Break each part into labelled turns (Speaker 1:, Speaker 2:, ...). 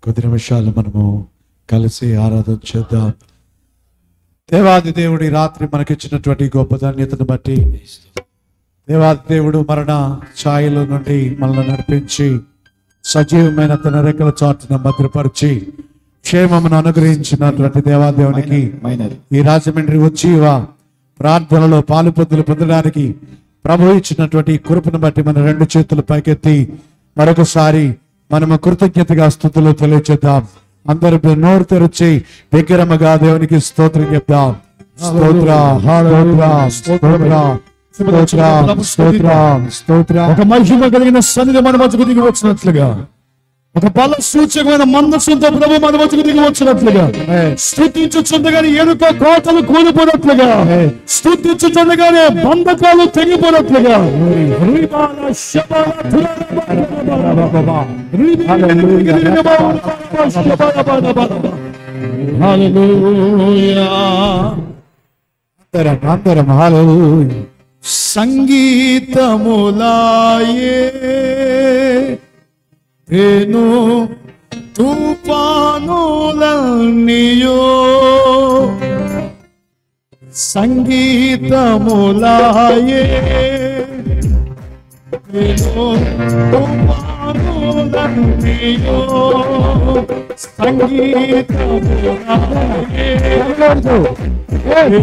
Speaker 1: కొద్ది నిమిషాలు మనము కలిసి ఆరాధన చేద్దాం దేవాది దేవుడి రాత్రి మనకిచ్చినటువంటి గొప్ప ధన్యతను బట్టి దేవాది దేవుడు మరణ ఛాయల నుండి మనల్ని నడిపించి సజీవమైన తన రెక్కల చాటున భద్రపరిచి క్షేమమును అనుగ్రహించినటువంటి దేవాదేవునికి
Speaker 2: మైనది
Speaker 1: ఈ రాజమండ్రి వచ్చి ప్రార్థనలో పాలు పొద్దులు పొందడానికి ప్రభు ఇచ్చినటువంటి ఈ కృపను బట్టి మన రెండు చేతులు పైకెత్తి మరొకసారి మనము కృతజ్ఞతగా స్థుతులు తెలియచేద్దాం అందరూ నోరు తెరిచి విగ్రహముగా దేవునికి స్తోత్రం చెప్దాం స్తోత్ర స్తోత్ర స్తోత్ర స్తోత్ర స్తోత్ర స్తోత్ర
Speaker 2: ఒక మహిమ కలిగిన సన్నిధి మన మధ్యకు దిగి వచ్చినట్లుగా ఒక బల సూచకమైన మందస్సుతో ప్రభు మన మధ్యకు దిగి వచ్చినట్లుగా స్థుతించుచుండగానే ఎనుక కోటలు కూలిపోయినట్లుగా స్థుతించుచుండగానే బంధకాలు తెగిపోయినట్లుగా రీబాల శబాల తురబాల హల్లెలూయా
Speaker 1: అందరం అందరం హల్లెలూయా
Speaker 2: సంగీతములాయే పెను తుఫానులన్నీయో సంగీతములాయే పెను తుఫానులన్నీయో సంగీతములాయే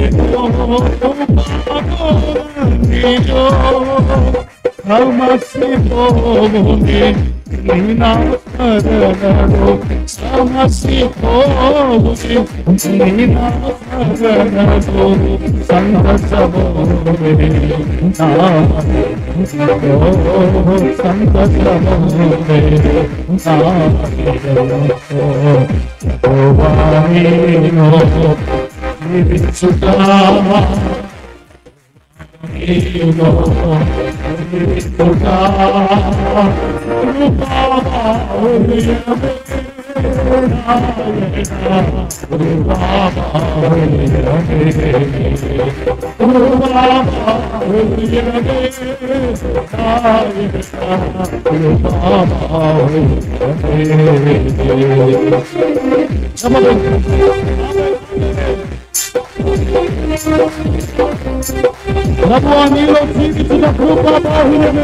Speaker 2: ప్రభు నీలో జీవించిన కృపా బాహుల్యమే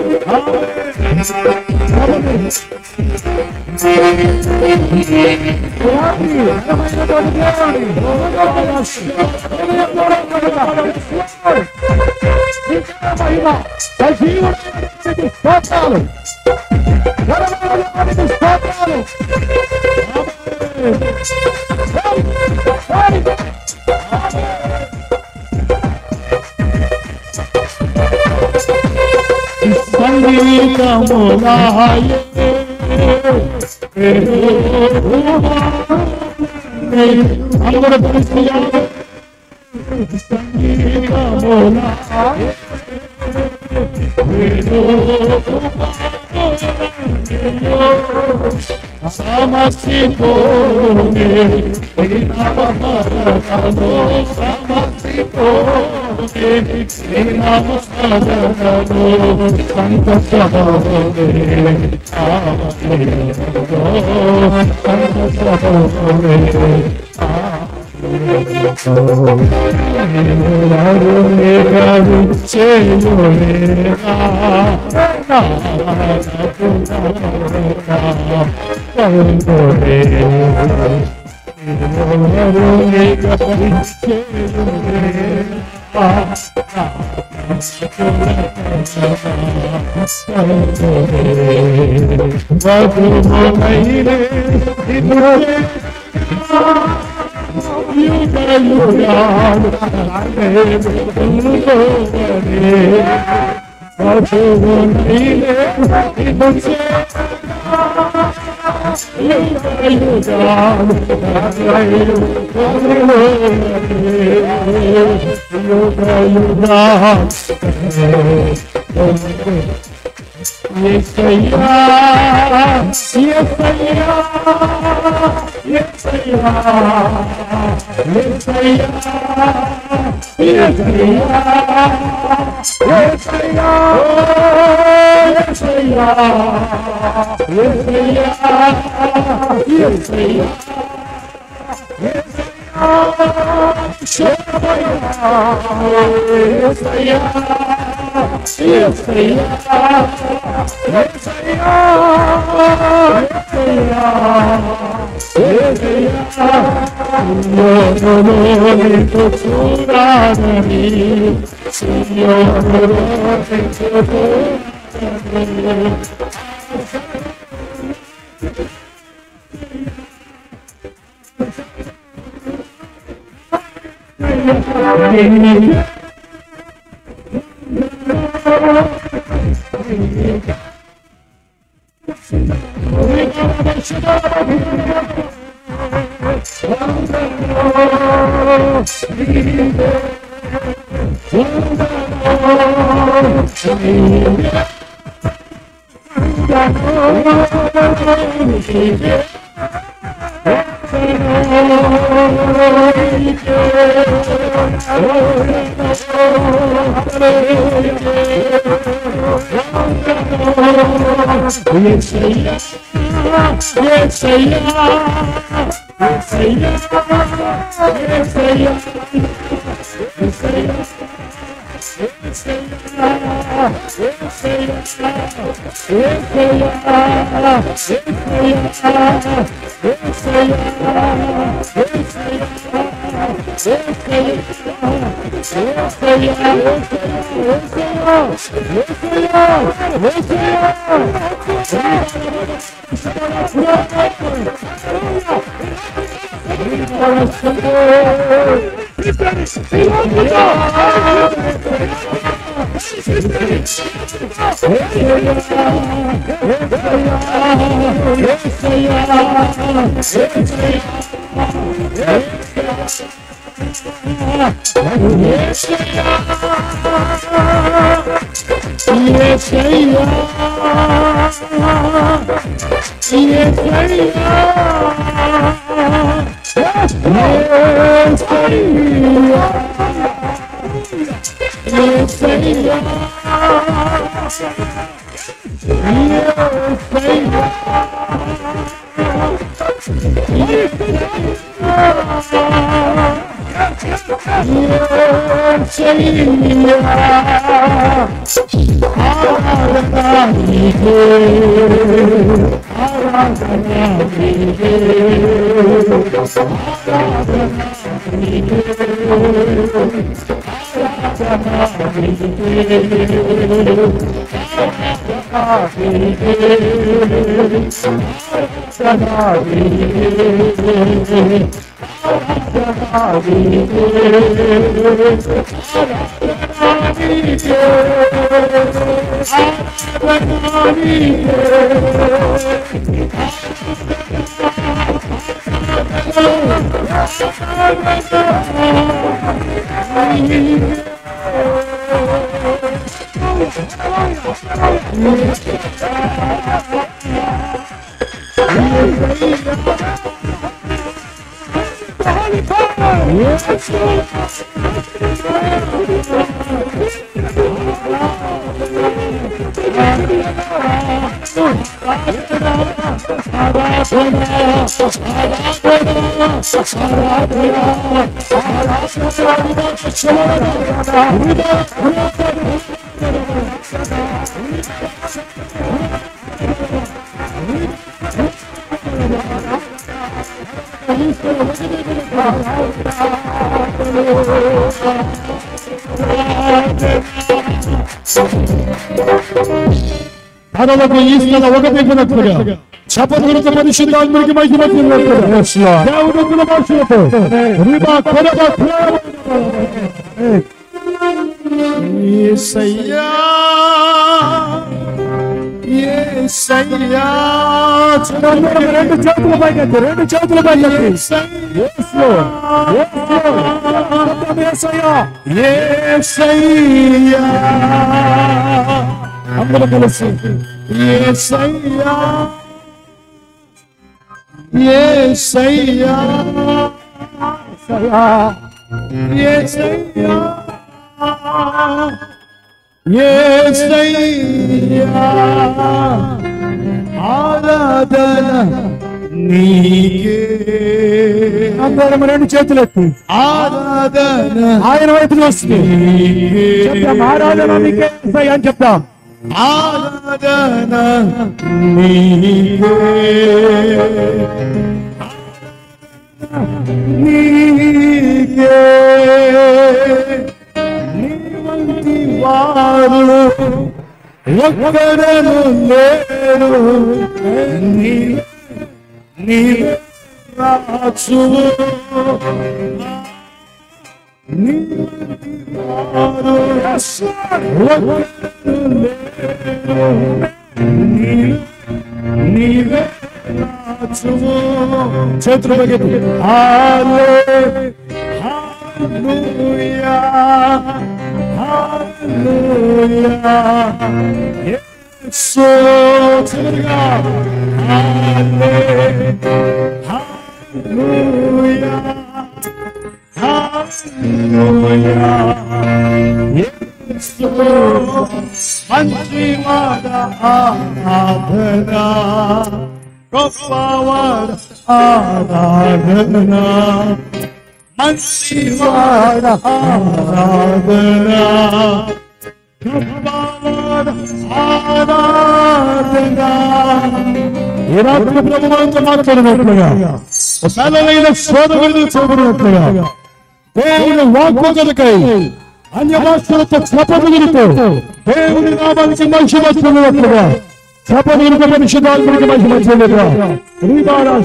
Speaker 2: స్తోత్రాలు స్తోత్రాలు సంగీతములాయే అందరూ కలిసి సంగీతములాయే సమసిపోనే నామహరనో సమసిపోనే నామహరనో సంతసమోనే తనలకు ఈ స్థల ఒకటినట్లుగా చపరులతో పరిశుద్ధాత్మకి మహిమట్లుగా దేవుడు కుల భాషలతో రిబా కొరబ యేసయ్యా యేసయ్యా చూడండి రెండు చేతుల పైకి రెండు చేతుల పైకి యేసయ్యా అందరూ కలిసి యేసయ్యా యేసయ్యా యేసయ్యా యేసయ్యా ఆరాధన నీకే అందరం రెండు చేతులు ఎత్తి ఆరాధన ఆయన వైపు చూస్తుంది చెప్తాం ఆరాధన నీకే యేసయ్యా అని చెప్తాం ఆరాధన నీకే నీకే నీ వంటి వారు ఒక్కడను లేరు నీ నీ రాజు నీ వంటి వారు ఒక్కడను లేరు నీ నీవే రాజువు చేతులు పైకెత్తి. హల్లే హల్లెలూయా హల్లెలూయా యేసు చివరిగా హల్లే హల్లెలూయా హల్లెలూయా యేసు మంచివాడ ఆరాధన గొప్పవాడ ఆరాధన మంచివాడ ఆరాధన గొప్పవాడ ఆరాధన ఈ రాత్రి ప్రభు మనతో మాట్లాడినట్లుగా బలమైన సోదరుడు చూపడినట్లుగా దేవుని వాక్కు కొరకై అన్య భాషలతో చెప్పబడుగులతో దేవుని నామానికి మనిషి వచ్చినట్లుగా చెప్పబడుగులతో పరిశుద్ధాత్మనికి మనిషి వచ్చినట్లుగా శ్రీబాల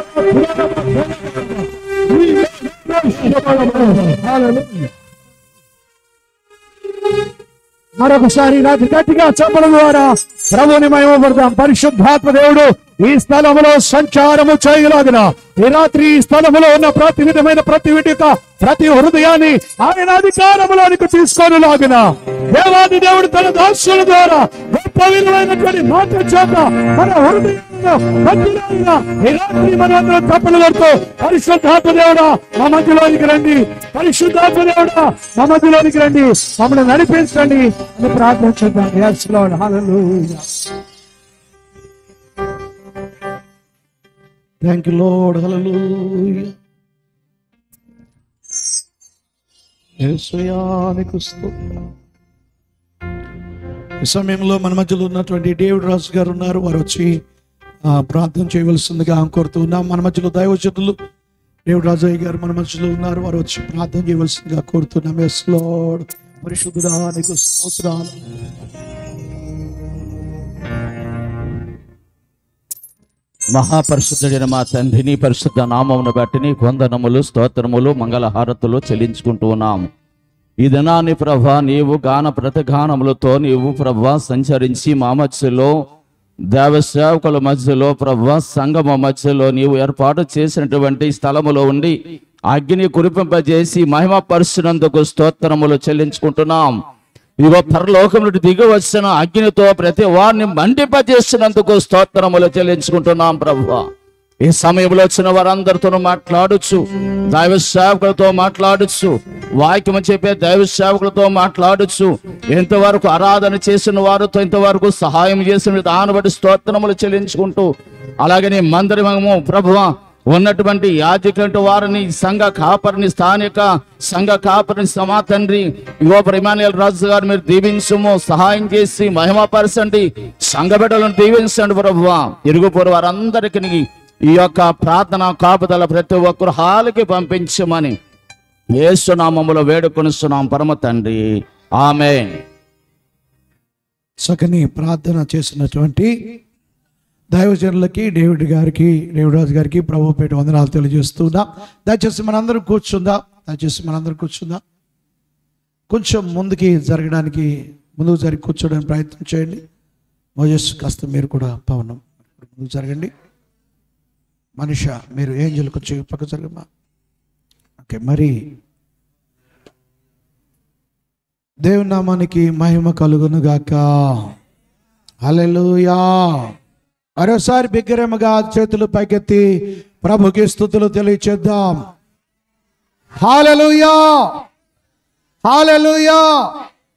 Speaker 2: మరొకసారి రాత్రి గట్టిగా చెప్పడం ద్వారా ప్రభుని మహిమపడతాం పరిశుద్ధాత్మ దేవుడు ఈ స్థలములో సంచారము చేయలాగిన ఈ రాత్రి ఈ స్థలములో ఉన్న ప్రతి విధమైన ప్రతి విధ యొక్క ప్రతి హృదయాన్ని ఆయన అధికారములోనికి తీసుకొని లాగిన దేవాది దేవుడు తన దాసుల ద్వారా గొప్ప విలువైనటువంటి మాట చేత మన హృదయంలో భక్తులైన ఈ రాత్రి మనందరం తప్పులు పడుతూ పరిశుద్ధాత్మ దేవుడా మా మధ్యలోనికి రండి పరిశుద్ధాత్మ దేవుడా మా మధ్యలోనికి రండి మమ్మల్ని నడిపించండి అని ప్రార్థన చేద్దాం Yes, Lord. Hallelujah.
Speaker 1: Thank you Lord hallelujah యేసయ్యానికి స్తోత్రం. ఈ సమయంలో మన మధ్యలో ఉన్నటువంటి డేవిడ్ రాజు గారు ఉన్నారు వారు వచ్చి ఆ, ప్రార్థన చేయవలసిందిగా కోరుతూ ఉన్నాం మన మధ్యలో దైవజనులు డేవిడ్ రాజయ్య గారు మన మధ్యలో ఉన్నారు వారు వచ్చి ప్రార్థన చేయవలసిందిగా కోరుతున్నాం ఎస్ లోడ్ పరిశుద్ధుడా నీకు స్తోత్రాలు
Speaker 3: మహాపరిశుద్ధుడైన మా తండ్రి నీ పరిశుద్ధ నామమును బట్టి నీ వందనములు స్తోత్రములు మంగళహారతులు చెల్లించుకుంటూ ఉన్నాము ఈ దినాన్ని ప్రభా నీవు గాన ప్రతిగానములతో నీవు ప్రభా సంచరించి మా మధ్యలో దేవ సేవకుల మధ్యలో ప్రభా సంగమ మధ్యలో నీవు ఏర్పాటు చేసినటువంటి స్థలములో ఉండి అగ్ని కురిపింపజేసి మహిమ పరుస్తున్నందుకు స్తోత్రములు చెల్లించుకుంటున్నాం ఇదిగో పరలోకం నుండి దిగి వచ్చిన అగ్నితో ప్రతి వారిని మండిపజేసినందుకు స్తోత్రములు చెల్లించుకుంటున్నాం ప్రభు ఈ సమయంలో వచ్చిన వారందరితో మాట్లాడొచ్చు దైవ సేవకులతో మాట్లాడొచ్చు వాక్యం చెప్పే దైవ సేవకులతో మాట్లాడొచ్చు ఎంతవరకు ఆరాధన చేసిన వారితో ఇంతవరకు సహాయం చేసిన దాన్ని బట్టి స్తోత్రములు చెల్లించుకుంటూ అలాగే నీ మందిరము ప్రభువా ఉన్నటువంటి యాజకులంటి వారిని సంఘ కాపరిని స్థానిక సంఘ కాపరిని సమా తండ్రి యువ ఇమానుయల్ రాజు గారు మీరు దీవించము సహాయం చేసి మహిమపరచండి సంఘ బిడ్డలను దీవించండి ప్రభువా ఇరుగుపొరు వారందరికీ ఈ యొక్క ప్రార్థన కాపుదల ప్రతి ఒక్కరు హాలుకి పంపించమని ఏసునామములో వేడుకొనిస్తున్నాం పరమ తండ్రి ఆమె
Speaker 1: చక్కని ప్రార్థన చేసినటువంటి దైవజనులకి డేవిడ్ గారికి డేవిడ్ రాజు గారికి ప్రభుపేట వందనాలు తెలియజేస్తుందా దయచేసి మనందరం కూర్చుందా దయచేసి మనందరం కూర్చుందా కొంచెం ముందుకి జరగడానికి ముందుకు జరిగి కూర్చోడానికి ప్రయత్నం చేయండి మోజస్ కాస్త మీరు కూడా పవనం ముందుకు జరగండి మనిష మీరు ఏంజల్ కొంచెం పక్క జరగమ్మా ఓకే మరి దేవుని నామానికి మహిమ కలుగును గాక హల్లెలూయా మరోసారి బిగ్గరముగా చేతులు పైకెత్తి ప్రభుకి స్థుతులు తెలియచేద్దాం హాలలుయా హాలలుయా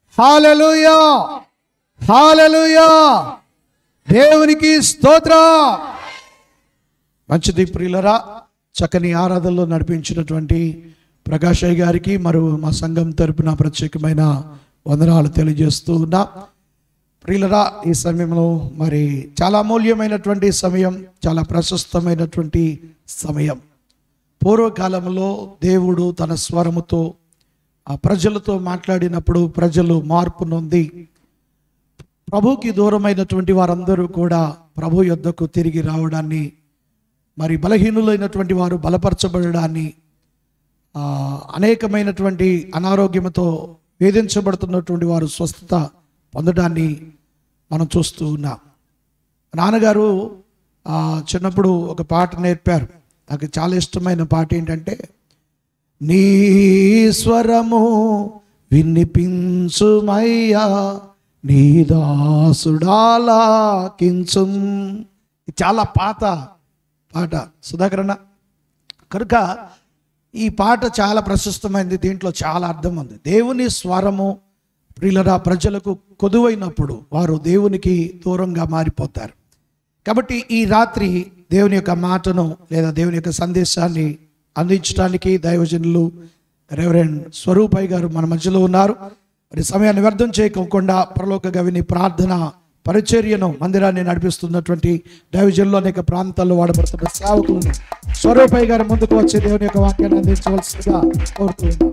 Speaker 1: హాలలుయా హాలలుయా దేవునికి స్తోత్రం మంచిది ప్రియులరా చక్కని ఆరాధనలో నడిపించినటువంటి ప్రకాశయ్య గారికి మరియు మా సంఘం తరపున ప్రత్యేకమైన వందనాలు తెలియజేస్తూ ఉన్నా ప్రియులరా ఈ సమయంలో మరి చాలా అమూల్యమైనటువంటి సమయం చాలా ప్రశస్తమైనటువంటి సమయం పూర్వకాలంలో దేవుడు తన స్వరముతో ఆ ప్రజలతో మాట్లాడినప్పుడు ప్రజలు మార్పు నొంది ప్రభుకి దూరమైనటువంటి వారందరూ కూడా ప్రభు యొద్దకు తిరిగి రావడాన్ని మరి బలహీనులైనటువంటి వారు బలపరచబడడాన్ని ఆ, అనేకమైనటువంటి అనారోగ్యంతో వేధించబడుతున్నటువంటి వారు స్వస్థత పొందడాన్ని మనం చూస్తూ ఉన్నాం నాన్నగారు ఆ, చిన్నప్పుడు ఒక పాట నేర్పారు నాకు చాలా ఇష్టమైన పాట ఏంటంటే నీ స్వరము వినిపించుమయ్యా నీ దాసుడాలాకించు ఇది చాలా పాత పాట సుధాకరణ కనుక ఈ పాట చాలా ప్రశస్తమైనది దీంట్లో చాలా అర్థం ఉంది దేవుని స్వరము ప్రియులరా ప్రజలకు కొదువైనప్పుడు వారు దేవునికి దూరంగా మారిపోతారు కాబట్టి ఈ రాత్రి దేవుని యొక్క మాటను లేదా దేవుని యొక్క సందేశాన్ని అందించడానికి దైవజనులు రెవరెండ్ స్వరూపయ్య గారు మన మధ్యలో ఉన్నారు మరి సమయాన్ని వ్యర్థం చేయకుండా పరలోక గవిని ప్రార్థన పరిచర్యను మందిరాన్ని నడిపిస్తున్నటువంటి దైవజనులు అనేక ప్రాంతాల్లో వాడబడుతున్న సేవకులను స్వరూపయ్య గారు ముందుకు వచ్చి దేవుని యొక్క వాక్యాన్ని అందించవలసిందిగా కోరుతున్నాను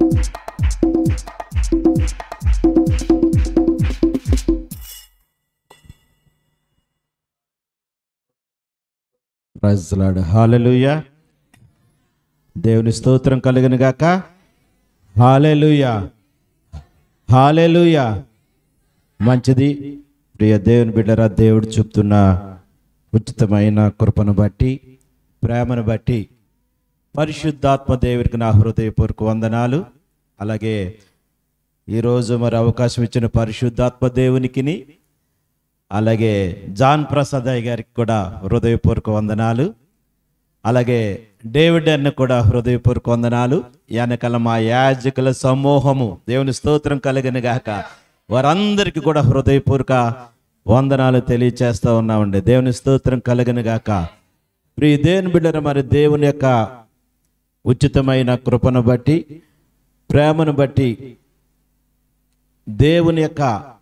Speaker 3: ప్రజలాడు హాలెలుయ దేవుని స్తోత్రం కలిగిన గాక హాలెలుయ హాలెలుయ మంచిది ప్రియ దేవుని బిడ్డరా దేవుడు చూపుతున్న ఉచితమైన కృపను బట్టి ప్రేమను బట్టి పరిశుద్ధాత్మ దేవుడికి నా హృదయపూర్వక వందనాలు అలాగే ఈరోజు మరి అవకాశం ఇచ్చిన పరిశుద్ధాత్మ దేవునికిని అలాగే జాన్ ప్రసాద్ అయ్య గారికి కూడా హృదయపూర్వక వందనాలు అలాగే డేవిడ్ అన్న కూడా హృదయపూర్వక వందనాలు వెనకాల మా యాజకుల సమూహము దేవుని స్తోత్రం కలిగిన గాక వారందరికీ కూడా హృదయపూర్వక వందనాలు తెలియచేస్తా ఉన్నామండి దేవుని స్తోత్రం కలిగిన గాక ప్రియ దేవుని బిడ్డర మరి దేవుని యొక్క ఉచితమైన కృపను బట్టి ప్రేమను బట్టి దేవుని యొక్క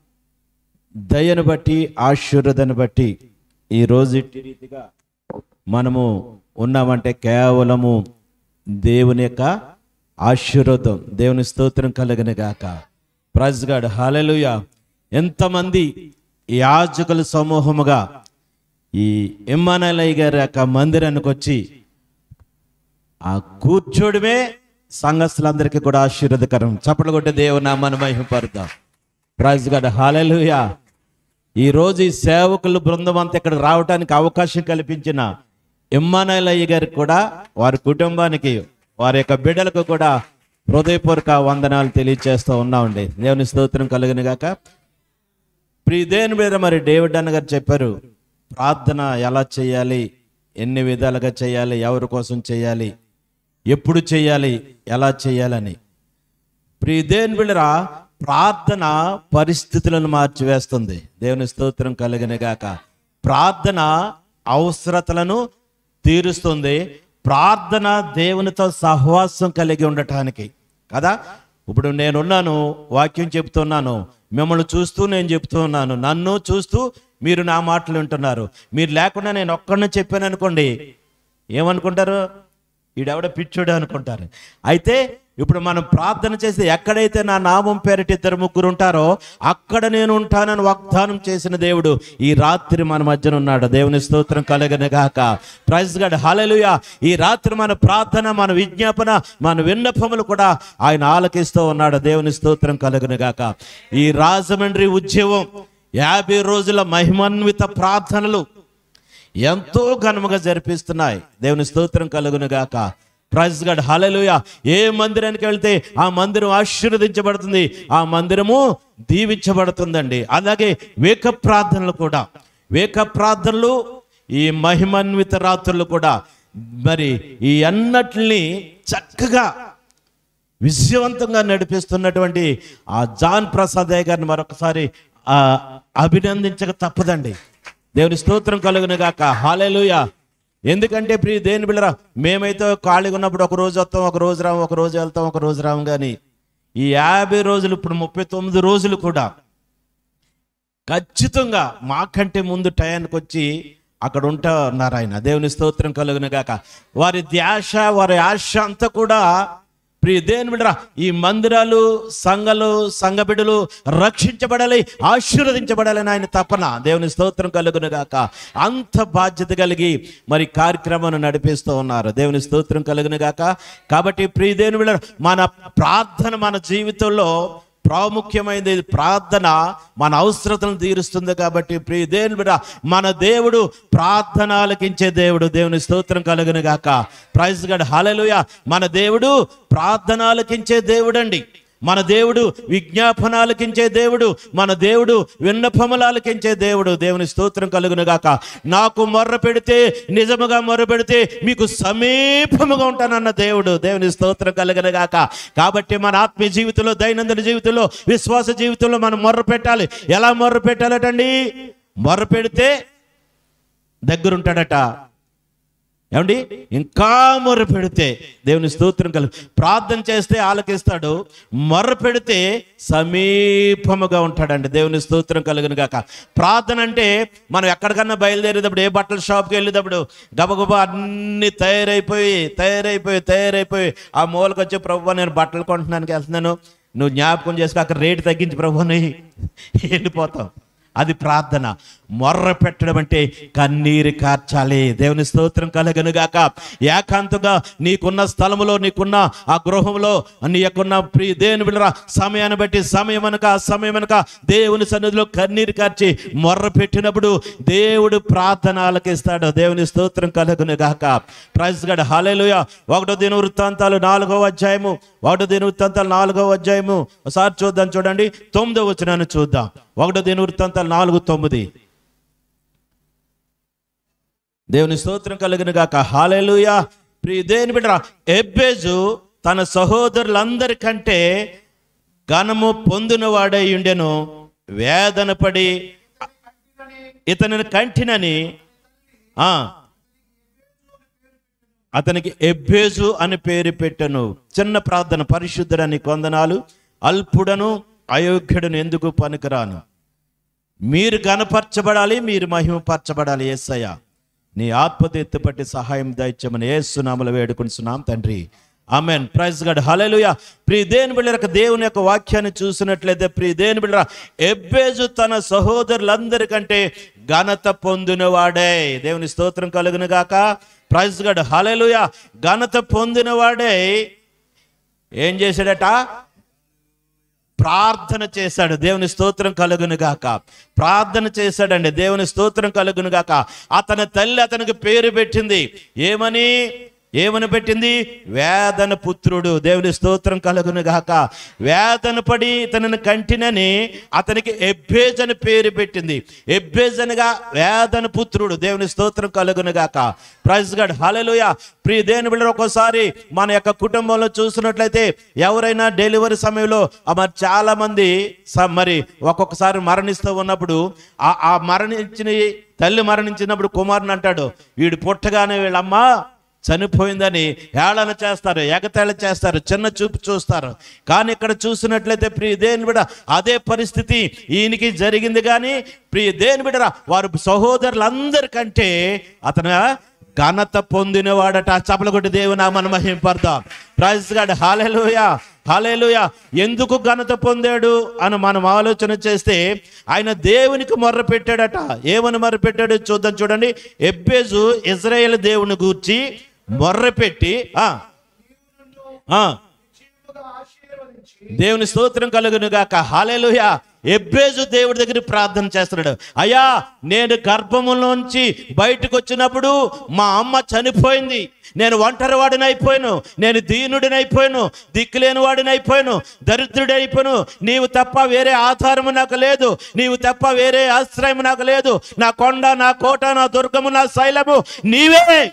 Speaker 3: దయను బట్టి ఆశీర్వదను బట్టి ఈ రోజు ఇట్టి రీతిగా మనము ఉన్నామంటే కేవలము దేవుని యొక్క ఆశీర్వాదం దేవుని స్తోత్రం కలిగిన గాక ప్రజ్గాడ్ హాలెలుయ ఎంతమంది యాజకుల సమూహముగా ఈ ఎమ్మానలయ్య గారి యొక్క మందిరానికి వచ్చి ఆ కూర్చోడమే సంఘస్థులందరికీ కూడా ఆశీర్వదకరం చప్పట్లు కొట్టే దేవునామాన్ని మహిమపరుద్దాం ప్రైజ్ గాడ్ హాలెలుయా ఈ రోజు ఈ సేవకులు బృందం అంతా ఇక్కడ రావడానికి అవకాశం కల్పించిన ఇమ్మానాయలయ్య గారికి కూడా వారి కుటుంబానికి వారి యొక్క బిడ్డలకు కూడా హృదయపూర్వక వందనాలు తెలియజేస్తూ ఉన్నామండి దేవుని స్తోత్రం కలిగిన గాక ప్రియదేని మీద మరి డేవిడ్ అన్న గారు చెప్పారు ప్రార్థన ఎలా చేయాలి ఎన్ని విధాలుగా చేయాలి ఎవరి కోసం చేయాలి ఎప్పుడు చేయాలి ఎలా చేయాలని ప్రియదేని బిళ్ళరా ప్రార్థన పరిస్థితులను మార్చివేస్తుంది దేవుని స్తోత్రం కలిగిన గాక ప్రార్థన అవసరతలను తీరుస్తుంది ప్రార్థన దేవునితో సహవాసం కలిగి ఉండటానికి కదా ఇప్పుడు నేనున్నాను వాక్యం చెప్తున్నాను మిమ్మల్ని చూస్తూ నేను చెప్తూ ఉన్నాను నన్ను చూస్తూ మీరు నా మాటలు వింటున్నారు మీరు లేకుండా నేను ఒక్కడిని చెప్పాను అనుకోండి ఏమనుకుంటారు ఈడెవడ పిచ్చోడు అనుకుంటారు అయితే ఇప్పుడు మనం ప్రార్థన చేసి ఎక్కడైతే నా నామం పేరిట ఇద్దరు ముగ్గురు ఉంటారో అక్కడ నేను ఉంటానని వాగ్దానం చేసిన దేవుడు ఈ రాత్రి మన మధ్యన ఉన్నాడు దేవుని స్తోత్రం కలగను గాక ప్రైజ్ గడ్ హల్లెలూయా ఈ రాత్రి మన ప్రార్థన మన విజ్ఞాపన మన విన్నపములు కూడా ఆయన ఆలకిస్తూ ఉన్నాడు దేవుని స్తోత్రం కలగను గాక ఈ రాజమండ్రి ఉద్యమం యాభై రోజుల మహిమాన్విత ప్రార్థనలు ఎంతో ఘనముగా జరిపిస్తున్నాయి దేవుని స్తోత్రం కలుగును గాక ప్రైజ్ గడ్ హలలుయ ఏ మందిరానికి వెళ్తే ఆ మందిరం ఆశీర్వదించబడుతుంది ఆ మందిరము దీవించబడుతుందండి అలాగే వేక ప్రార్థనలు కూడా వేక ప్రార్థనలు ఈ మహిమాన్విత రాత్రులు కూడా మరి ఈ అన్నట్లని చక్కగా
Speaker 4: విజయవంతంగా నడిపిస్తున్నటువంటి ఆ జాన్ ప్రసాద్ అయ్య గారిని మరొకసారి ఆ, అభినందించక తప్పదండి దేవుని స్తోత్రం కలుగును గాక హాలేలుయ ఎందుకంటే ప్రియ దేని బిళ్ళరా మేమైతే ఖాళీగా ఉన్నప్పుడు ఒక రోజు వస్తాం ఒక రోజు రాము ఒక రోజు వెళ్తాం ఒక రోజు రాము కానీ ఈ యాభై రోజులు ఇప్పుడు ముప్పై తొమ్మిది రోజులు కూడా ఖచ్చితంగా మాకంటే ముందు టయానికి వచ్చి అక్కడ ఉంటా ఉన్నారు ఆయన దేవుని స్తోత్రం కలుగును గాక వారి ధ్యాస వారి ఆశ అంతా కూడా ప్రియ దేవుని బిడ్డరా ఈ మందిరాలు సంఘలు సంఘ బిడ్డలు రక్షించబడాలి ఆశీర్వదించబడాలని ఆయన తపన దేవుని స్తోత్రం కలుగును గాక అంత బాధ్యత కలిగి మరి కార్యక్రమాన్ని నడిపిస్తూ ఉన్నారు దేవుని స్తోత్రం కలుగును గాక కాబట్టి ప్రియ దేవుని బిడ్డ మన ప్రార్థన మన జీవితంలో ప్రాముఖ్యమైనది ప్రార్థన మన అవసరతలను తీరుస్తుంది కాబట్టి ప్రియ దేవుని బిడ్డ మన దేవుడు ప్రార్థన ఆలకించే దేవుడు దేవుని స్తోత్రం కలుగును గాక ప్రైజ్ గడ్ హల్లెలూయా మన దేవుడు ప్రార్థన ఆలకించే దేవుడండి మన దేవుడు విజ్ఞాపన ఆలకించే దేవుడు మన దేవుడు విన్నపములు ఆలకించే దేవుడు దేవుని స్తోత్రం కలుగును గాక నాకు మొర్ర పెడితే నిజముగా మొర్ర పెడితే మీకు సమీపముగా ఉంటానన్న దేవుడు దేవుని స్తోత్రం కలుగును గాక కాబట్టి మన ఆత్మీయ జీవితంలో దైనందిన జీవితంలో విశ్వాస జీవితంలో మనం మొర్ర పెట్టాలి ఎలా మొర్ర పెట్టాలటండి మొర్ర పెడితే దగ్గరుంటాడట ఏమండి ఇంకా మొర్ర పెడితే దేవుని స్తోత్రం కలు ప్రార్థన చేస్తే ఆలకిస్తాడు మొర్ర పెడితే సమీపముగా ఉంటాడండి దేవుని స్తోత్రం కలుగును గాక ప్రార్థన అంటే మనం ఎక్కడికన్నా బయలుదేరేటప్పుడు ఏ బట్టల షాప్కి వెళ్ళేటప్పుడు గబగబా అన్ని తయారైపోయి తయారైపోయి తయారైపోయి ఆ మూలకు వచ్చి ప్రభు నేను బట్టలు కొంటున్నానికి వెళ్తున్నాను నువ్వు జ్ఞాపకం చేసుకో అక్కడ రేటు తగ్గించి ప్రభు అని వెళ్ళిపోతాం అది ప్రార్థన మొర్ర పెట్టడం అంటే కన్నీరు కార్చాలి దేవుని స్తోత్రం కలగనుగాక ఏకాంతంగా నీకున్న స్థలములో నీకున్న ఆ గృహంలో నీ యొక్కన్న ప్రియ దేవుని బిడ్డరా సమయాన్ని బట్టి సమయం అనక సమయం అనక దేవుని సన్నిధిలో కన్నీరు కార్చి మొర్ర పెట్టినప్పుడు దేవుడు ప్రార్థన ఆలకిస్తాడు దేవుని స్తోత్రం కలుగునుగాక ప్రైజ్ గడ్ హాలేలుయ ఒకటో దిన వృత్తాంతాలు నాలుగవ అధ్యాయము ఒకటో దిన వృత్తాంతాలు నాలుగవ అధ్యాయము ఒకసారి చూద్దాం చూడండి తొమ్మిదో వచనాన్ని చూద్దాం ఒకటో దిన వృత్తాంతాలు నాలుగు తొమ్మిది దేవుని స్తోత్రం కలిగిన గాక హాలేలుయా ప్రియ దేని బిడ్డ ఎబ్బేజు తన సహోదరులందరికంటే ఘనము పొందిన వాడై ఉండెను వేదన పడి ఇతనిని కంటినని ఆ అతనికి ఎబ్బేజు అని పేరు పెట్టను చిన్న ప్రార్థన పరిశుద్ధుడని కొందనాలు అల్పుడను అయోగ్యుడను ఎందుకు పనికిరాను మీరు గనపరచబడాలి మీరు మహిమపరచబడాలి ఏసయ్య నీ ఆత్మత ఎత్తుపట్టి సహాయం దయచమని ఏసునామలు వేడుకుంటున్నాం తండ్రి ఆమెన్ ప్రైజ్ గడ్ హల్లెలూయా ప్రియ దేని బిళ్ళ దేవుని యొక్క వాక్యాన్ని చూసినట్లయితే ప్రియ దేని బిళ్ళ ఎబ్బేజు తన సహోదరులందరికంటే ఘనత పొందినవాడే దేవుని స్తోత్రం కలుగును గాక ప్రైజ్ గడ్ హల్లెలూయా ఘనత పొందినవాడే ఏం చేశాడట ప్రార్థన చేశాడు దేవుని స్తోత్రం కలుగును గాక ప్రార్థన చేశాడండి దేవుని స్తోత్రం కలుగును గాక అతని తల్లి అతనికి పేరు పెట్టింది ఏమని ఏమని పెట్టింది వేదన పుత్రుడు దేవుని స్తోత్రం కలుగును గాక వేదన పడి ఇతనిని కంటినని అతనికి ఎబ్బేజ్ అని పేరు పెట్టింది ఎబ్బేజ్ అనగా వేదన పుత్రుడు దేవుని స్తోత్రం కలుగును గాక ప్రైజ్ గడ్ హల్లెలూయా ప్రియ దేని బిడ్డ ఒక్కోసారి మన యొక్క కుటుంబంలో చూసినట్లయితే ఎవరైనా డెలివరీ సమయంలో ఆ మరి చాలా మంది స- మరి ఒక్కొక్కసారి మరణిస్తూ ఉన్నప్పుడు ఆ ఆ మరణించిన తల్లి మరణించినప్పుడు కుమారుని అంటాడు వీడు పుట్టగానే వీళ్ళమ్మ చనిపోయిందని ఏళన చేస్తారు ఎగతాళి చేస్తారు చిన్న చూపు చూస్తారు కానీ ఇక్కడ చూసినట్లయితే ప్రియ దేని బిడ అదే పరిస్థితి ఈయనకి జరిగింది కానీ ప్రియ దేని బిడరా వారు సహోదరులందరికంటే అతను ఘనత పొందినవాడట చపలగొట్టి దేవునా మన మహింపడదాం ప్రైజ్ గాడ్ హాలేలుయా హాలేలుయా ఎందుకు ఘనత పొందాడు అని మనం ఆలోచన చేస్తే ఆయన దేవునికి మొర్ర పెట్టాడట ఏమని మొర్ర పెట్టాడు చూద్దాం చూడండి ఎబ్బేజు ఇజ్రాయేల్ దేవుని గూర్చి మొర్ర పెట్టి ఆ ఆ దేవుని స్తోత్రం కలుగును గాక హాలేలుయా ఎబ్బేజు దేవుడి దగ్గర ప్రార్థన చేస్తున్నాడు అయ్యా నేను గర్భములోంచి బయటకు వచ్చినప్పుడు మా అమ్మ చనిపోయింది నేను ఒంటరి వాడిని అయిపోయాను నేను దీనుడిని అయిపోయాను దిక్కులేని వాడిని అయిపోయాను దరిద్రుడి అయిపోయాను నీవు తప్ప వేరే ఆధారము నాకు లేదు నీవు తప్ప వేరే ఆశ్రయం నాకు లేదు నా కొండ నా కోట నా దుర్గము నా శైలము నీవే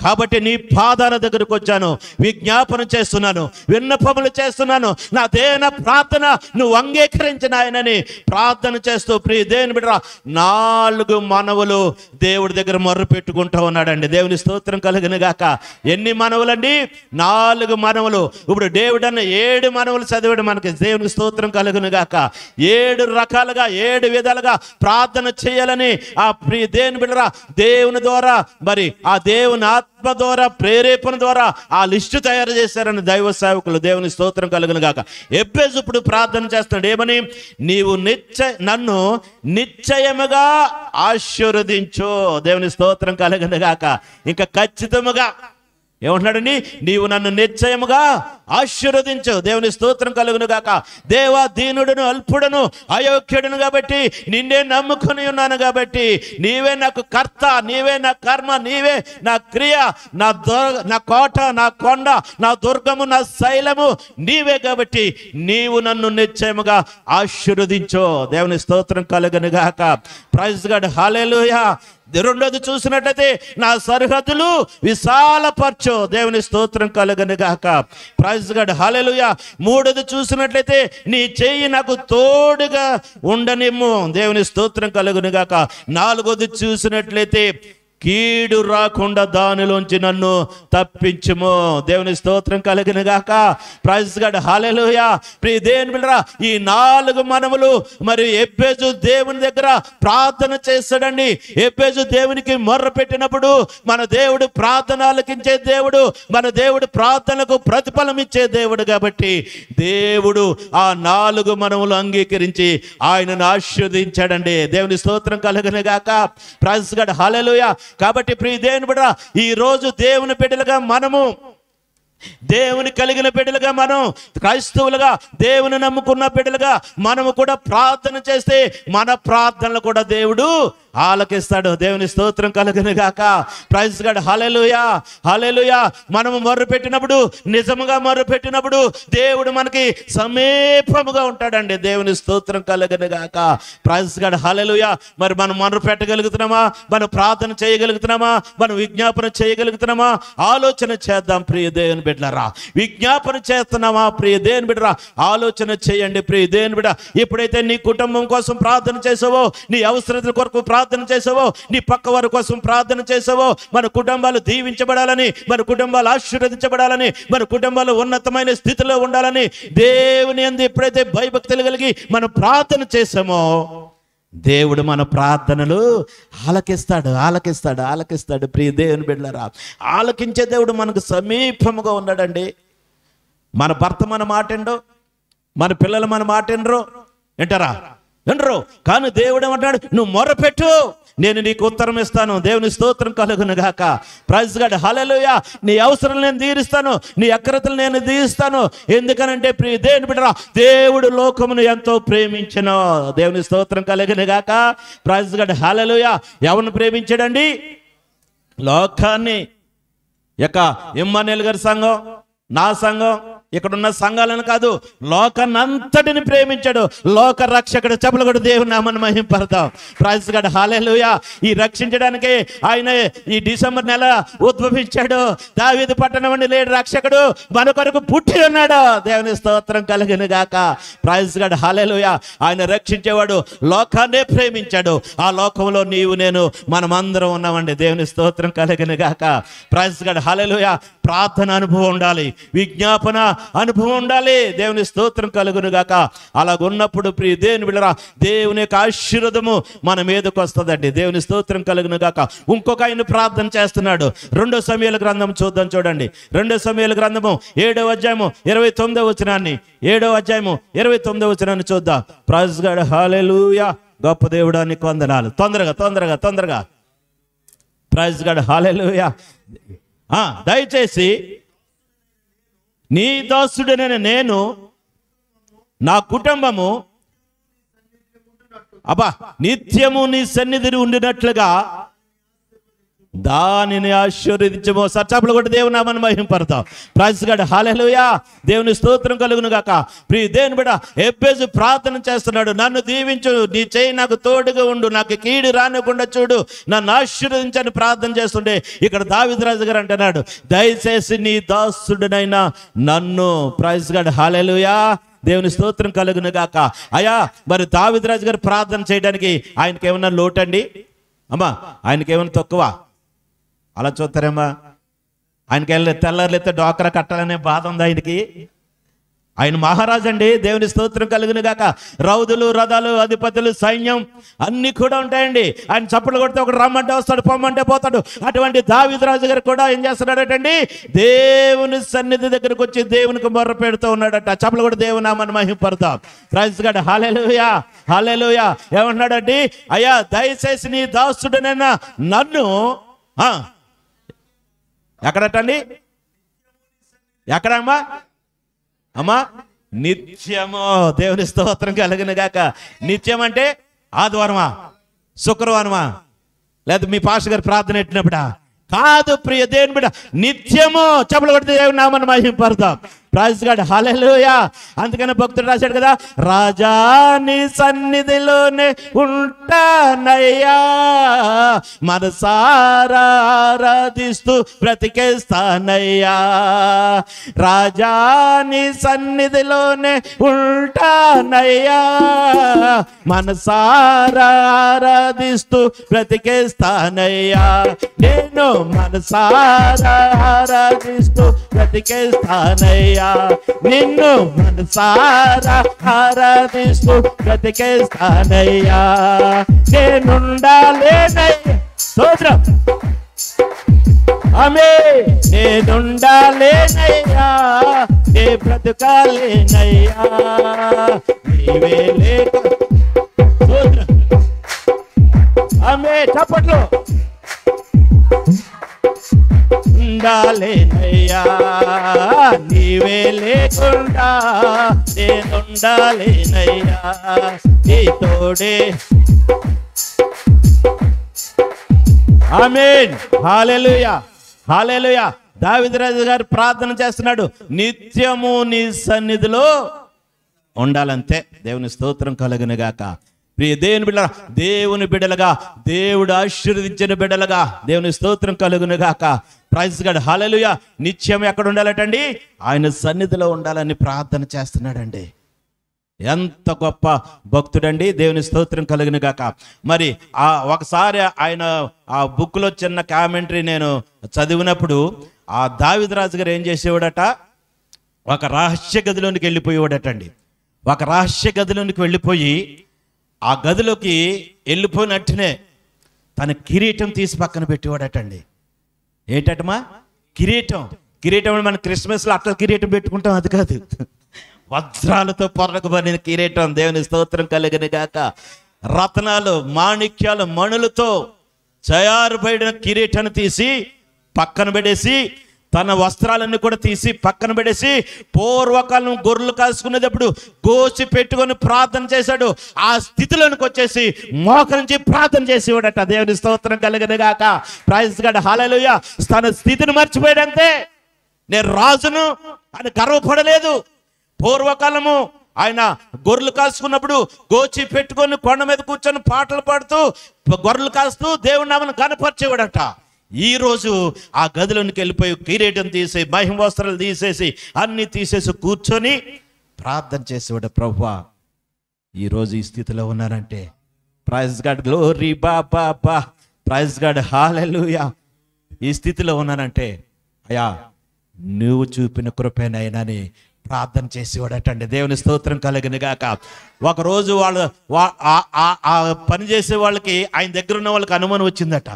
Speaker 4: కాబట్టి నీ పాదాల దగ్గరకు వచ్చాను విజ్ఞాపన చేస్తున్నాను విన్నపములు చేస్తున్నాను నా దేన ప్రార్థన నువ్వు అంగీకరించిన ఆయనని ప్రార్థన చేస్తూ ప్రియ దేని బిడ్డ నాలుగు మనవులు దేవుడి దగ్గర మొర్ర పెట్టుకుంటూ ఉన్నాడండి దేవుని స్తోత్రం కలిగిన గాక ఎన్ని మనవులండి నాలుగు మనవులు ఇప్పుడు దేవుడు అన్న ఏడు మనవులు చదివాడు మనకి దేవునికి స్తోత్రం కలుగును గాక ఏడు రకాలుగా ఏడు విధాలుగా ప్రార్థన చేయాలని ఆ ప్రియ దేవుని బిడ్డరా దేవుని ద్వారా మరి ఆ దేవుని ఆత్మ ద్వారా ప్రేరేపణ ద్వారా ఆ లిస్టు తయారు చేశారని దైవ సేవకులు దేవుని స్తోత్రం కలుగును గాక ఎబ్బేజు ఇప్పుడు ప్రార్థన చేస్తున్నాడు ఏమని నీవు నిశ్చయ నన్ను నిశ్చయముగా ఆశీర్వదించు దేవుని స్తోత్రం కలుగును గాక ఇంకా ఖచ్చితముగా ఏమంటున్నాడండి నీవు నన్ను నిశ్చయముగా ఆశీర్వదించు దేవుని స్తోత్రం కలుగును గాక దేవా దీనుడును అల్పుడును అయోగ్యుడును కాబట్టి నిన్నే నమ్ముకొని ఉన్నాను కాబట్టి నీవే నాకు కర్త నీవే నా కర్మ నీవే నా క్రియ నా దుర్ నా కోట నా కొండ నా దుర్గము నా శైలము నీవే కాబట్టి నీవు నన్ను నిశ్చయముగా ఆశీర్వదించు దేవుని స్తోత్రం కలుగును గాక ప్రైజ్ గడ్ హాలేలుయా రెండోది చూసినట్లయితే నా సరిహద్దులు విశాలపరచు దేవుని స్తోత్రం కలుగను గాక ప్రైజ్ గడ్ హాలెలుయ మూడోది చూసినట్లయితే నీ చెయ్యి నాకు తోడుగా ఉండనిమ్ము దేవుని స్తోత్రం కలుగును గాక నాలుగోది చూసినట్లయితే కీడు రాకుండా దానిలోంచి నన్ను తప్పించుము దేవుని స్తోత్రం కలిగిన గాక ప్రైజ్ గడ్ హాలెలుయ ప్రియ దేవుని బిడ్డరా ఈ నాలుగు మనములు మరి ఎబ్బేజు దేవుని దగ్గర ప్రార్థన చేస్తాడండి ఎబ్బేజు దేవునికి మొర్ర పెట్టినప్పుడు మన దేవుడు ప్రార్థన ఆలకించే దేవుడు మన దేవుడు ప్రార్థనకు ప్రతిఫలం ఇచ్చే దేవుడు కాబట్టి దేవుడు ఆ నాలుగు మనములు అంగీకరించి ఆయనను ఆశీర్వదించాడండి దేవుని స్తోత్రం కలగను గాక ప్రైజ్ గడ్ హాలెలుయ కాబట్టి ప్రియ దేవుని బిడ్డ ఈ రోజు దేవుని బిడ్డలుగా మనము దేవుని కలిగిన బిడ్డలుగా మనం క్రైస్తవులుగా దేవుని నమ్ముకున్న బిడ్డలుగా మనము కూడా ప్రార్థన చేస్తే మన ప్రార్థనలు కూడా దేవుడు ఆలకిస్తాడు దేవుని స్తోత్రం కలుగును గాక ప్రైజ్ గడ్ హలెలుయా హలెలుయా మనము మొర్ర పెట్టినప్పుడు నిజముగా మొర్ర పెట్టినప్పుడు దేవుడు మనకి సమీపముగా ఉంటాడండి దేవుని స్తోత్రం కలుగును గాక ప్రైజ్ గడ్ హలెలుయా మరి మనం మొర్ర పెట్టగలుగుతున్నామా మనం ప్రార్థన చేయగలుగుతున్నామా మనం విజ్ఞాపన చేయగలుగుతున్నామా ఆలోచన చేద్దాం ప్రియ దేవుని బిడ్డలరా విజ్ఞాపన చేస్తున్నామా ప్రియ దేవుని బిడ్డరా ఆలోచన చేయండి ప్రియ దేవుని బిడ్డ ఎప్పుడైతే నీ కుటుంబం కోసం ప్రార్థన చేసావో నీ అవసరతల కొరకు ప్రార్థన చేసావో నీ పక్క వారి కోసం ప్రార్థన చేసావో మన కుటుంబాలు దీవించబడాలని మన కుటుంబాలు ఆశీర్వదించబడాలని మన కుటుంబాలు ఉన్నతమైన స్థితిలో ఉండాలని దేవుని అందు ఎప్పుడైతే భయభక్తులు కలిగి మనం ప్రార్థన చేసామో దేవుడు మన ప్రార్థనలు ఆలకిస్తాడు ఆలకిస్తాడు ఆలకిస్తాడు ప్రియ దేవుని బిడ్డలరా ఆలకించే దేవుడు మనకు సమీపముగా ఉన్నాడండి మన భర్త మన మాటండో మన పిల్లలు మన మాటండ్రో వింటారా వినరు కానీ దేవుడు ఏమంటాడు నువ్వు మొరపెట్టు నేను నీకు ఉత్తరం ఇస్తాను దేవుని స్తోత్రం కలుగును గాక ప్రైజ్ గడ్ హలలుయ నీ అవసరం నేను తీరుస్తాను నీ అక్రతలు నేను తీరుస్తాను ఎందుకనంటే ప్రియ దేవుని బిడ్డరా దేవుడు లోకమును ఎంతో ప్రేమించను దేవుని స్తోత్రం కలుగును గాక ప్రైజ్ గడ్ హలలుయ ఎవరిని ప్రేమించాడండి లోకాన్ని యొక్క ఇమ్మానేల్ గారి సంఘం నా సంఘం ఇక్కడ ఉన్న సంఘాలను కాదు లోకనంతటిని ప్రేమించాడు లోక రక్షకుడు చెప్పులగడు దేవుని నామని మహింపడతాం ప్రైజ్ గడ్ హాలేలుయా ఈ రక్షించడానికి ఆయన ఈ డిసెంబర్ నెల ఉద్భవించాడు దావీదు పట్టణం నుండి లేడు రక్షకుడు మన కొరకు పుట్టి ఉన్నాడు దేవుని స్తోత్రం కలిగిన గాక ప్రైజ్ గడ్ హాలేలుయా ఆయన రక్షించేవాడు లోకాన్నే ప్రేమించాడు ఆ లోకంలో నీవు నేను మనమందరం ఉన్నామండి దేవుని స్తోత్రం కలిగిన గాక ప్రైజ్ గడ్ హాలేలుయా ప్రార్థన అనుభవం ఉండాలి విజ్ఞాపన అనుభవం ఉండాలి దేవుని స్తోత్రం కలుగును గాక అలాగున్నప్పుడు ప్రియ దేవుని బిళ్ళరా దేవుని యొక్క ఆశీర్వదము మన మీదకి వస్తుందండి దేవుని స్తోత్రం కలుగును గాక ఇంకొక ఆయన ప్రార్థన చేస్తున్నాడు రెండో సమయాల గ్రంథం చూద్దాం చూడండి రెండో సమయాల గ్రంథము ఏడవ అధ్యాయము ఇరవై తొమ్మిదవ వచనాన్ని ఏడవ అధ్యాయము ఇరవై తొమ్మిదవ వచనాన్ని చూద్దాం ప్రజ్గడ్ హాలెలూయా గొప్ప దేవుడానికి వందనాలు తొందరగా తొందరగా తొందరగా ప్రైజ్ గడ్ హాలెలూయా ఆ, దయచేసి నీ దాసుడైన నేను నా కుటుంబము అబ్బా నిత్యము నీ సన్నిధిని ఉండినట్లుగా దానిని ఆశీర్వదించము సచ్చాపులు కూడా దేవుని నామని మహింపడతాం ప్రైజ్ గడ్ హాలెలుయా దేవుని స్తోత్రం కలుగును గాక ప్రియ దేవుని బిడ్డ ఎబ్బేజు ప్రార్థన చేస్తున్నాడు నన్ను దీవించు నీ చేయి నాకు తోడుగా ఉండు నాకు కీడు రానికుండా చూడు నన్ను ఆశీర్వదించని ప్రార్థన చేస్తుండే ఇక్కడ దావిదరాజు గారు అంటున్నాడు దయచేసి నీ దాసుడునైనా నన్ను ప్రైజ్ గడ్ హాలెలుయా దేవుని స్తోత్రం కలుగును గాక అయ్యా మరి దావిదరాజు గారు ప్రార్థన చేయడానికి ఆయనకి ఏమన్నా లోటండి అమ్మా ఆయనకి ఏమైనా తక్కువ అలా చూస్తారేమ్మా ఆయనకి వెళ్ళి తెల్లారులైతే డోకరా కట్టాలనే బాధ ఉంది ఆయనకి ఆయన మహారాజు అండి దేవుని స్తోత్రం కలుగును గాక రౌదులు రథాలు అధిపతులు సైన్యం అన్ని కూడా ఉంటాయండి ఆయన చప్పట్లు కొడితే ఒకడు రమ్మంటే వస్తాడు పొమ్మంటే పోతాడు అటువంటి దావిదరాజు గారు కూడా ఏం చేస్తున్నాడటండి దేవుని సన్నిధి దగ్గరకు వచ్చి దేవునికి మొర్ర పెడుతూ ఉన్నాడట చప్పలు కూడా దేవుని నామని మహింపడతాం ప్రైజ్ గడ్ హాలేలుయా హాలేలుయా ఏమంటున్నాడండి అయ్యా దయచేసి నీ దాసుడనైనా నన్ను ఆ, ఎక్కడటండి ఎక్కడమ్మా అమ్మా నిత్యము దేవుని స్తోత్రం కలిగిన గాక నిత్యం అంటే ఆదివారమా శుక్రవారమా లేదా మీ పాస్టర్ గారు ప్రార్థన ఎట్టినప్పుడా కాదు ప్రియ దేవుని బిడ్డ నిత్యము చెప్పలు కొడితే దేవుని నామని మహింపడతాం ప్రైజ్ గాడ్ హల్లెలూయా అందుకని భక్తుడు రాశాడు కదా రాజాని సన్నిధిలోనే ఉంటానయ్యా మనసారా ఆరాధిస్తూ బ్రతికేస్తానయ్యా రాజాని సన్నిధిలోనే ఉంటానయ్యా మనసారా ఆరాధిస్తూ బ్రతికేస్తానయ్యా నేను మనసారా ఆరాధిస్తూ బ్రతికేస్తానయ్యా నిన్ను మనసారా ఆరాధిస్తూ బ్రతికేస్తానయ్యా నేనుండాలేనయ్యా స్తోత్రం ఆమె నేనుండాలేనయ్యా నే బ్రతకాలేనయ్యా నీవే లేక స్తోత్రం ఆమె చప్పట్లు ఉండాలేనయ్యా నీవే లేకుండా నేనుండాలేనయ్యా నీ తోడే ఆమేన్ హాలెలూయా హాలెలూయా దావిదరాజు గారు ప్రార్థన చేస్తున్నాడు నిత్యము నీ సన్నిధిలో ఉండాలంతే దేవుని స్తోత్రం కలుగును గాక ప్రియ దేవుని బిడ్డ దేవుని బిడ్డలుగా దేవుడు ఆశీర్వదించిన బిడ్డలుగా దేవుని స్తోత్రం కలుగును గాక ప్రైజ్ గడ్ హాలెలుయా నిత్యం ఎక్కడ ఉండాలటండి ఆయన సన్నిధిలో ఉండాలని ప్రార్థన చేస్తున్నాడండి ఎంత గొప్ప భక్తుడండి దేవుని స్తోత్రం కలిగిన గాక మరి ఆ ఒకసారి ఆయన ఆ బుక్లో చిన్న కామెంటరీ నేను చదివినప్పుడు ఆ దావిదరాజు గారు ఏం చేసేవాడట ఒక రహస్య గదిలోనికి వెళ్ళిపోయేవాడటండి ఒక రహస్య గదిలోనికి వెళ్ళిపోయి ఆ గదిలోకి వెళ్ళిపోయినట్టునే తన కిరీటం తీసి పక్కన పెట్టేవాడటండి ఏంటటమా కిరీటం కిరీటం అంటే మన క్రిస్మస్లో అట్లా కిరీటం పెట్టుకుంటాం అది కాదు వజ్రాలతో పొరకబడిన కిరీటం దేవుని స్తోత్రం కలిగిన గాక రత్నాలు మాణిక్యాలు మణులతో తయారుపడిన కిరీటాన్ని తీసి పక్కన పెట్టేసి తన వస్త్రాలన్నీ కూడా తీసి పక్కన పెట్టేసి పూర్వకాలం గొర్రెలు కాసుకునేటప్పుడు గోసి పెట్టుకొని ప్రార్థన చేశాడు ఆ స్థితిలోనికి వచ్చేసి మోకరించి ప్రార్థన చేసేవాడట దేవుని స్తోత్రం కలిగిన గాక ప్రైజ్ గడ్ హాలలుయ తన స్థితిని మర్చిపోయాడంతే నేను రాజును అని గర్వపడలేదు పూర్వకాలము ఆయన గొర్రెలు కాసుకున్నప్పుడు గోచి పెట్టుకొని కొండ మీద కూర్చొని పాటలు పాడుతూ గొర్రెలు కాస్తూ దేవుని నామను కనపరిచేవాడట ఈ రోజు ఆ గదిలోనికి వెళ్ళిపోయి కిరీటం తీసి మహిమ వస్త్రాలు తీసేసి అన్ని తీసేసి కూర్చొని ప్రార్థన చేసేవాడు ప్రభువా ఈ రోజు ఈ స్థితిలో ఉన్నారంటే ప్రైజ్ గాడ్ గ్లోరీ బా బా బా ప్రైజ్ గాడ్ హాలెలుయా ఈ స్థితిలో ఉన్నానంటే అయ్యా నువ్వు చూపిన కృపేనైనాని ప్రార్థన చేసేవాడటండి దేవుని స్తోత్రం కలిగిన గాక ఒకరోజు వాళ్ళు వా- ఆ- ఆ- ఆ పని చేసే వాళ్ళకి ఆయన దగ్గర ఉన్న వాళ్ళకి అనుమానం వచ్చిందట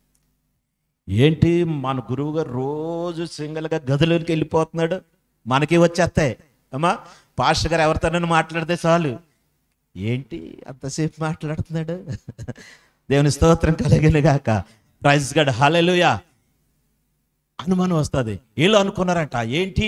Speaker 4: ఏంటి మన గురువు గారు రోజు సింగిల్గా గదిలోకి వెళ్ళిపోతున్నాడు మనకి వచ్చేస్తాయి అమ్మా పాస్టర్ గారు ఎవరితోనైనా మాట్లాడితే చాలు ఏంటి అంతసేపు మాట్లాడుతున్నాడు దేవుని స్తోత్రం కలిగిన గాక ప్రైజ్ గడ్ హలెలుయా అనుమానం వస్తుంది వీళ్ళు అనుకున్నారంట ఏంటి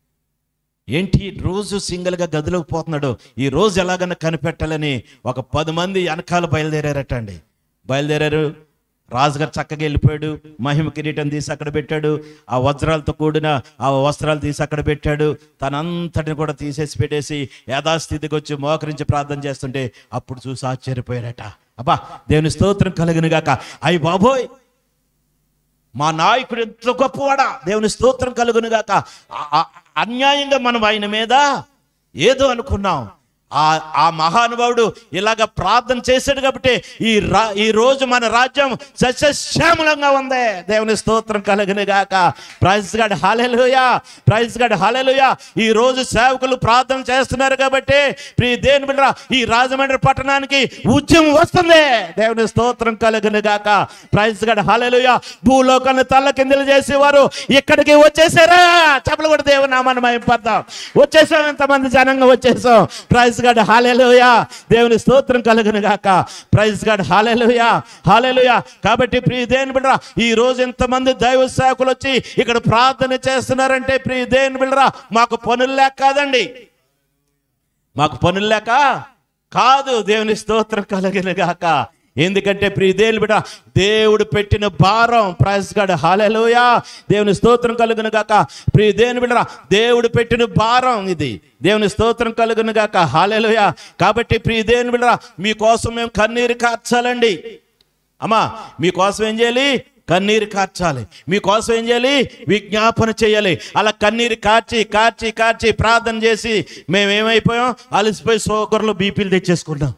Speaker 4: ఏంటి రోజు సింగిల్గా గదిలోకి పోతున్నాడు ఈ రోజు ఎలాగన్నా కనిపెట్టాలని ఒక పది మంది వెనకాల బయలుదేరారట అండి బయలుదేరారు రాజుగారు చక్కగా వెళ్ళిపోయాడు మహిమ కిరీటం తీసి అక్కడ పెట్టాడు ఆ వజ్రాలతో కూడిన ఆ వస్త్రాలు తీసి అక్కడ పెట్టాడు తనంతటిని కూడా తీసేసి పెట్టేసి యథాస్థితికి వచ్చి మోకరించి ప్రార్థన చేస్తుంటే అప్పుడు చూసి ఆశ్చర్యపోయారట అబ్బా దేవుని స్తోత్రం కలిగిన గాక అయ్యి బాబోయ్ మా నాయకుడు ఎంత గొప్పవాడా దేవుని స్తోత్రం కలుగును గాక ఆ- ఆ- అన్యాయంగా మనం ఆయన మీద ఏదో అనుకున్నాం ఆ ఆ మహానుభావుడు ఇలాగ ప్రార్థన చేశాడు కాబట్టి ఈ రా ఈ రోజు మన రాజ్యం సస్యశ్యామలంగా ఉంది దేవుని స్తోత్రం కలుగును గాక praise God hallelujah praise God hallelujah ఈ రోజు సేవకులు ప్రార్థన చేస్తున్నారు కాబట్టి ప్రియ దేవుని బిడ్డ ఈ రాజమండ్రి పట్టణానికి ఉద్యమం వస్తుంది దేవుని స్తోత్రం కలుగును గాక ప్రైజ్ గడ్ హాలెలుయా భూలోకాన్ని తల్ల కిందలు చేసేవారు ఇక్కడికి వచ్చేసారా చెప్పలు కూడా దేవుని నామాన్ని మైపడతాం వచ్చేసాం ఎంతమంది జనంగా వచ్చేసాం ప్రైజ్ గడ్ హాలెలుయా దేవుని స్తోత్రం కలుగును గాక ప్రైజ్ గడ్ హాలెలుయా హాలెలుయా కాబట్టి ప్రియ దేవుని బిడ్డ ఈ రోజు ఎంతమంది దైవ సేవకులు వచ్చి ఇక్కడ ప్రార్థన చేస్తున్నారంటే ప్రియ దేవుని బిడ్డరా మాకు పనులు లేక కాదండి మాకు పనులు లేక కాదు దేవుని స్తోత్రం కలిగిన గాక ఎందుకంటే ప్రియదేవులు బిడ్డ దేవుడు పెట్టిన భారం ప్రైజ్ గడ్ హాలెలుయా దేవుని స్తోత్రం కలుగును గాక ప్రియ దేవుని బిడ్డ దేవుడు పెట్టిన భారం ఇది దేవుని స్తోత్రం కలుగును గాక హాలెలుయా కాబట్టి ప్రియ దేవుని బిడ్డ మీకోసం మేము కన్నీరు కార్చాలండి అమ్మా మీకోసం ఏం చేయాలి కన్నీరు కార్చాలి మీకోసం ఏం చేయాలి విజ్ఞాపన చేయాలి అలా కన్నీరు కార్చి కార్చి కార్చి ప్రార్థన చేసి మేము ఏమైపోయాం అలసిపోయి సోకర్లు బీపీలు తెచ్చేసుకున్నాం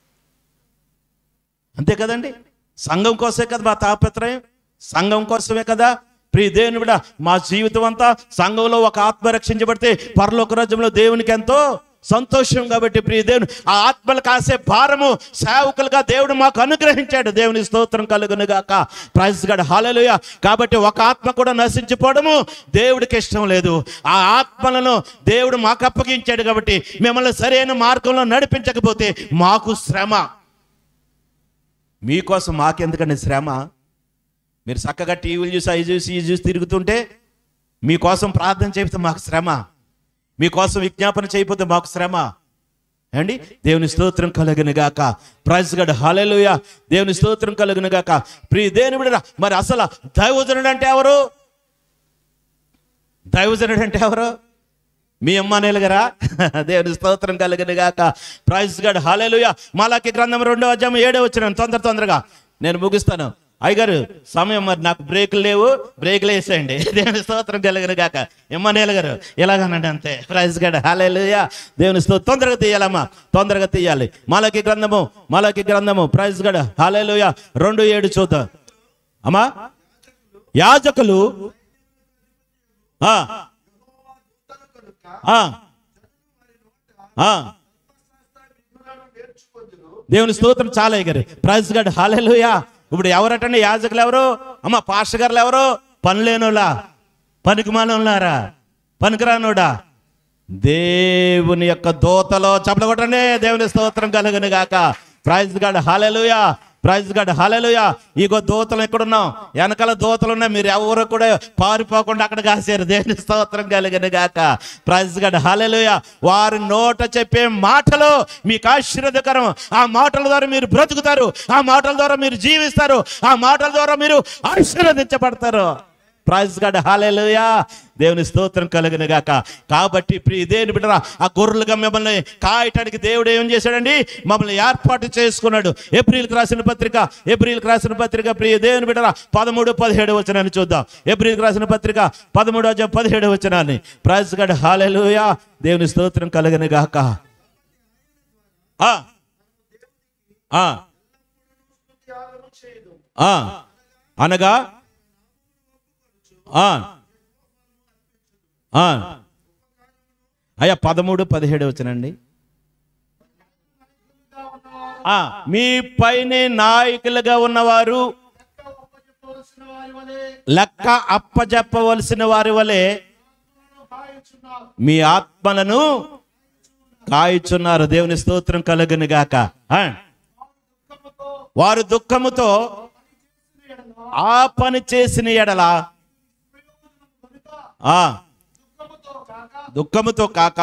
Speaker 4: అంతే కదండి సంఘం కోసమే కదా మా తాపత్రయం సంఘం కోసమే కదా ప్రియ దేవుని బిడ్డ మా జీవితం అంతా సంఘంలో ఒక ఆత్మ రక్షించబడితే పరలోక రాజ్యంలో దేవునికి ఎంతో సంతోషం కాబట్టి ప్రియ దేవుని ఆ ఆత్మలు కాసే భారము సేవకులుగా దేవుడు మాకు అనుగ్రహించాడు దేవుని స్తోత్రం కలుగును గాక ప్రైజ్ గడ్ హాలలుయ కాబట్టి ఒక ఆత్మ కూడా నశించిపోవడము దేవుడికి ఇష్టం లేదు ఆ ఆత్మలను దేవుడు మాకు అప్పగించాడు కాబట్టి మిమ్మల్ని సరైన మార్గంలో నడిపించకపోతే మాకు శ్రమ మీకోసం మాకెందుకండి శ్రమ మీరు చక్కగా టీవీలు చూసి అవి చూసి ఇవి చూసి తిరుగుతుంటే మీకోసం ప్రార్థన చేపితే మాకు శ్రమ మీకోసం విజ్ఞాపన చేయకపోతే మాకు శ్రమ అండి దేవుని స్తోత్రం కలుగును గాక ప్రైజ్ గడ్ హాలెలుయ దేవుని స్తోత్రం కలుగును గాక ప్రియ దేవుని బిడ్డ మరి అసలు దైవజనుడు అంటే ఎవరు దైవజనుడు అంటే ఎవరు మీ అమ్మ నెలగరా దేవుని స్తోత్రం కలిగిన గాక ప్రైజ్ గడ్ హాలేలుయ మాలాకి గ్రంథం రెండో అధ్యాయం ఏడో వచ్చిన తొందర తొందరగా నేను ముగిస్తాను అయ్యగారు సమయం మరి నాకు బ్రేకులు లేవు బ్రేకులు వేసేయండి దేవుని స్తోత్రం కలిగిన గాక ఎమ్మనేలు గారు ఎలాగనండి అంతే ప్రైజ్ గడ్ హాలేలుయ దేవుని sto తొందరగా తీయాలమ్మా తొందరగా తీయాలి మాలకి గ్రంథము మాలకి గ్రంథము ప్రైజ్ గడ్ హాలేలుయ రెండు ఏడు చూద్దాం అమ్మా యాజకులు ఆ ఆ. ఆ. దేవుని స్తోత్రం చాలా ఎగరు ప్రైజ్ గడ్ హాలెలుయా ఇప్పుడు ఎవరటండి యాజకులు ఎవరు అమ్మ పాస్టర్ గారులు ఎవరు పనిలేనోలా పనికి మాలోలారా పనికిరానోడా దేవుని యొక్క దోతలో చప్పలు కొట్టండి దేవుని స్తోత్రం కలుగును గాక praise God hallelujah praise God hallelujah ఇగో దోతలు ఎక్కడున్నాం వెనకాల దోతలు ఉన్నాయి మీరు ఎవరు కూడా పారిపోకుండా అక్కడ కాసారు దేవుని స్తోత్రం కలిగిన గాక ప్రైజ్ గడ్ హాలెలుయా వారి నోట చెప్పే మాటలు మీకు ఆశీర్వదకరం ఆ మాటల ద్వారా మీరు బ్రతుకుతారు ఆ మాటల ద్వారా మీరు జీవిస్తారు ఆ మాటల ద్వారా మీరు ఆశీర్వదించబడతారు ప్రైజ్ గడ్ హాలెలుయా దేవుని స్తోత్రం కలిగిన గాక కాబట్టి ప్రియ దేవుని బిడ్డరా ఆ గొర్రెలుగా మిమ్మల్ని కాయటానికి దేవుడు ఏం చేశాడండి మమ్మల్ని ఏర్పాటు చేసుకున్నాడు ఏప్రిల్కి రాసిన పత్రిక ఏప్రిల్కి రాసిన పత్రిక ప్రియ దేవుని బిడ్డరా పదమూడు పదిహేడు వచనాన్ని చూద్దాం ఏప్రిల్కి రాసిన పత్రిక పదమూడు అధ్యాయం పదిహేడు వచనాన్ని ప్రైజ్ గడ్ హాలెలుయా దేవుని స్తోత్రం కలిగిన గాక ఆ ఆ ఆ అనగా ఆ ఆ. అయ్యా పదమూడు పదిహేడు వచ్చినండి ఆ, మీ పైన నాయకులుగా ఉన్నవారు లెక్క అప్పజెప్పవలసిన వారి వలె మీ ఆత్మలను కాయుచున్నారు దేవుని స్తోత్రం కలుగును గాక ఆ. వారు దుఃఖముతో ఆ పని చేసిన ఎడల ఆ దుఃఖముతో కాక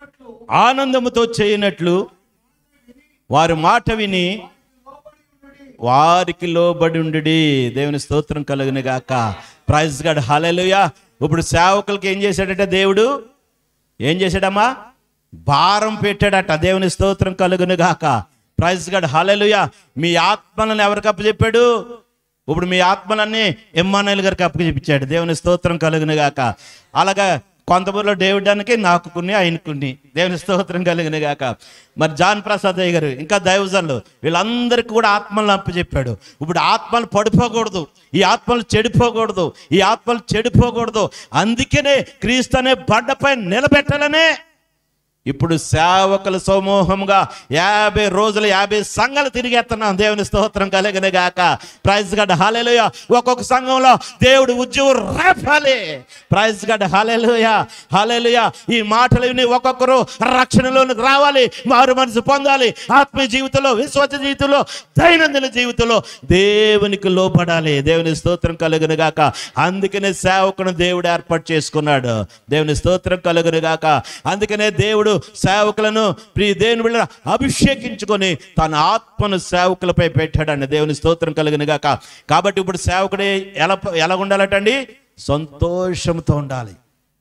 Speaker 4: ఆనందముతో చేయనట్లు వారి మాట విని వారికి లోబడి ఉండి దేవుని స్తోత్రం కలుగును గాక ప్రైజ్ గడ్ హల్లెలూయా ఇప్పుడు సేవకులకి ఏం చేశాడంటే దేవుడు ఏం చేశాడమ్మా భారం పెట్టాడట దేవుని స్తోత్రం కలుగును గాక ప్రైజ్ గడ్ హల్లెలూయా మీ ఆత్మలను ఎవరికి అప్పచెప్పాడు ఇప్పుడు మీ ఆత్మలన్నీ ఎమ్మానాయులు గారికి అప్పచెప్పించాడు దేవుని స్తోత్రం కలుగును గాక అలాగా కొంతమందిలో డేవిడానికి నాకు కొన్ని ఆయన కొన్ని దేవుని స్తోత్రం కలిగిన గాక మరి జాన్ ప్రసాద్ అయ్య గారు ఇంకా దైవజనులు వీళ్ళందరికీ కూడా ఆత్మలను అప్పచెప్పాడు ఇప్పుడు ఆత్మలు పడిపోకూడదు ఈ ఆత్మలు చెడిపోకూడదు ఈ ఆత్మలు చెడిపోకూడదు అందుకనే క్రీస్తు అనే బండపై నిలబెట్టాలనే ఇప్పుడు సేవకుల సమూహంగా యాభై రోజులు యాభై సంఘాలు తిరిగేస్తున్నాం దేవుని స్తోత్రం కలిగిన గాక ప్రైజ్ గడ్ హాలేలుయ ఒక్కొక్క సంఘంలో దేవుడు ఉద్యోగం రేపాలి ప్రైజ్ గడ్ హాలేలుయ హాలేలుయ ఈ మాటలు విని ఒక్కొక్కరు రక్షణలోనికి రావాలి మారు మనసు పొందాలి ఆత్మీయ జీవితంలో విశ్వాస జీవితంలో దైనందిన జీవితంలో దేవునికి లోపడాలి దేవుని స్తోత్రం కలుగును గాక అందుకనే సేవకును దేవుడు ఏర్పాటు చేసుకున్నాడు దేవుని స్తోత్రం కలుగును గాక అందుకనే దేవుడు సేవకులను ప్రియ దేవుని బిడ్డ అభిషేకించుకొని తన ఆత్మను సేవకులపై పెట్టాడండి దేవుని స్తోత్రం కలుగును గాక కాబట్టి ఇప్పుడు సేవకుడే ఎలా ఎలా ఉండాలటండి సంతోషంతో ఉండాలి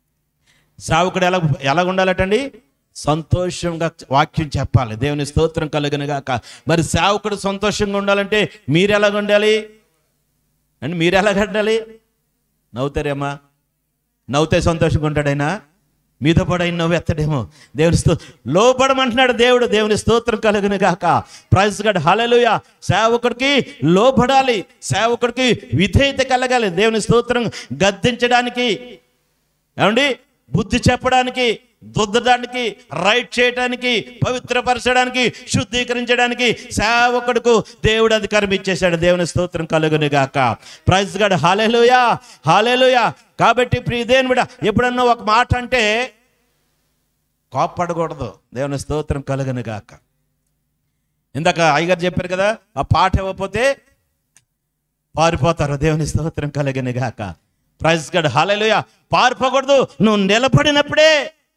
Speaker 4: సేవకుడు ఎలా ఎలా ఉండాలటండి సంతోషంగా వాక్యం చెప్పాలి దేవుని స్తోత్రం కలుగును గాక మరి సేవకుడు సంతోషంగా ఉండాలంటే మీరు ఎలాగ ఉండాలి అండి మీరు ఎలాగ ఉండాలి నవ్వుతారేమ్మా నవ్వుతే సంతోషంగా ఉంటాడైనా మీతో పాటు ఆయన నవ్వు ఎత్తడేమో దేవుని sto లోపడమంటున్నాడు దేవుడు దేవుని స్తోత్రం కలుగును గాక ప్రైజ్ గడ్ హలలుయ సేవకుడికి లోపడాలి సేవకుడికి విధేయత కలగాలి దేవుని స్తోత్రం గద్దించడానికి ఏమండి బుద్ధి చెప్పడానికి దుద్దడానికి రైట్ చేయడానికి పవిత్రపరచడానికి శుద్ధీకరించడానికి సేవకుడుకు దేవుడు అధికారం ఇచ్చేశాడు దేవుని స్తోత్రం కలుగును గాక ప్రైజ్ గడ్ హాలేలుయా హాలేలుయా కాబట్టి ప్రియదేని బిడ ఎప్పుడన్నా ఒక మాట అంటే కోప్పడకూడదు దేవుని స్తోత్రం కలుగును గాక ఇందాక అయ్యగారు చెప్పారు కదా ఆ పాట ఇవ్వకపోతే పారిపోతారు దేవుని స్తోత్రం కలిగిన గాక ప్రైజ్ గడ్ హాలేలుయ పారిపోకూడదు నువ్వు నిలబడినప్పుడే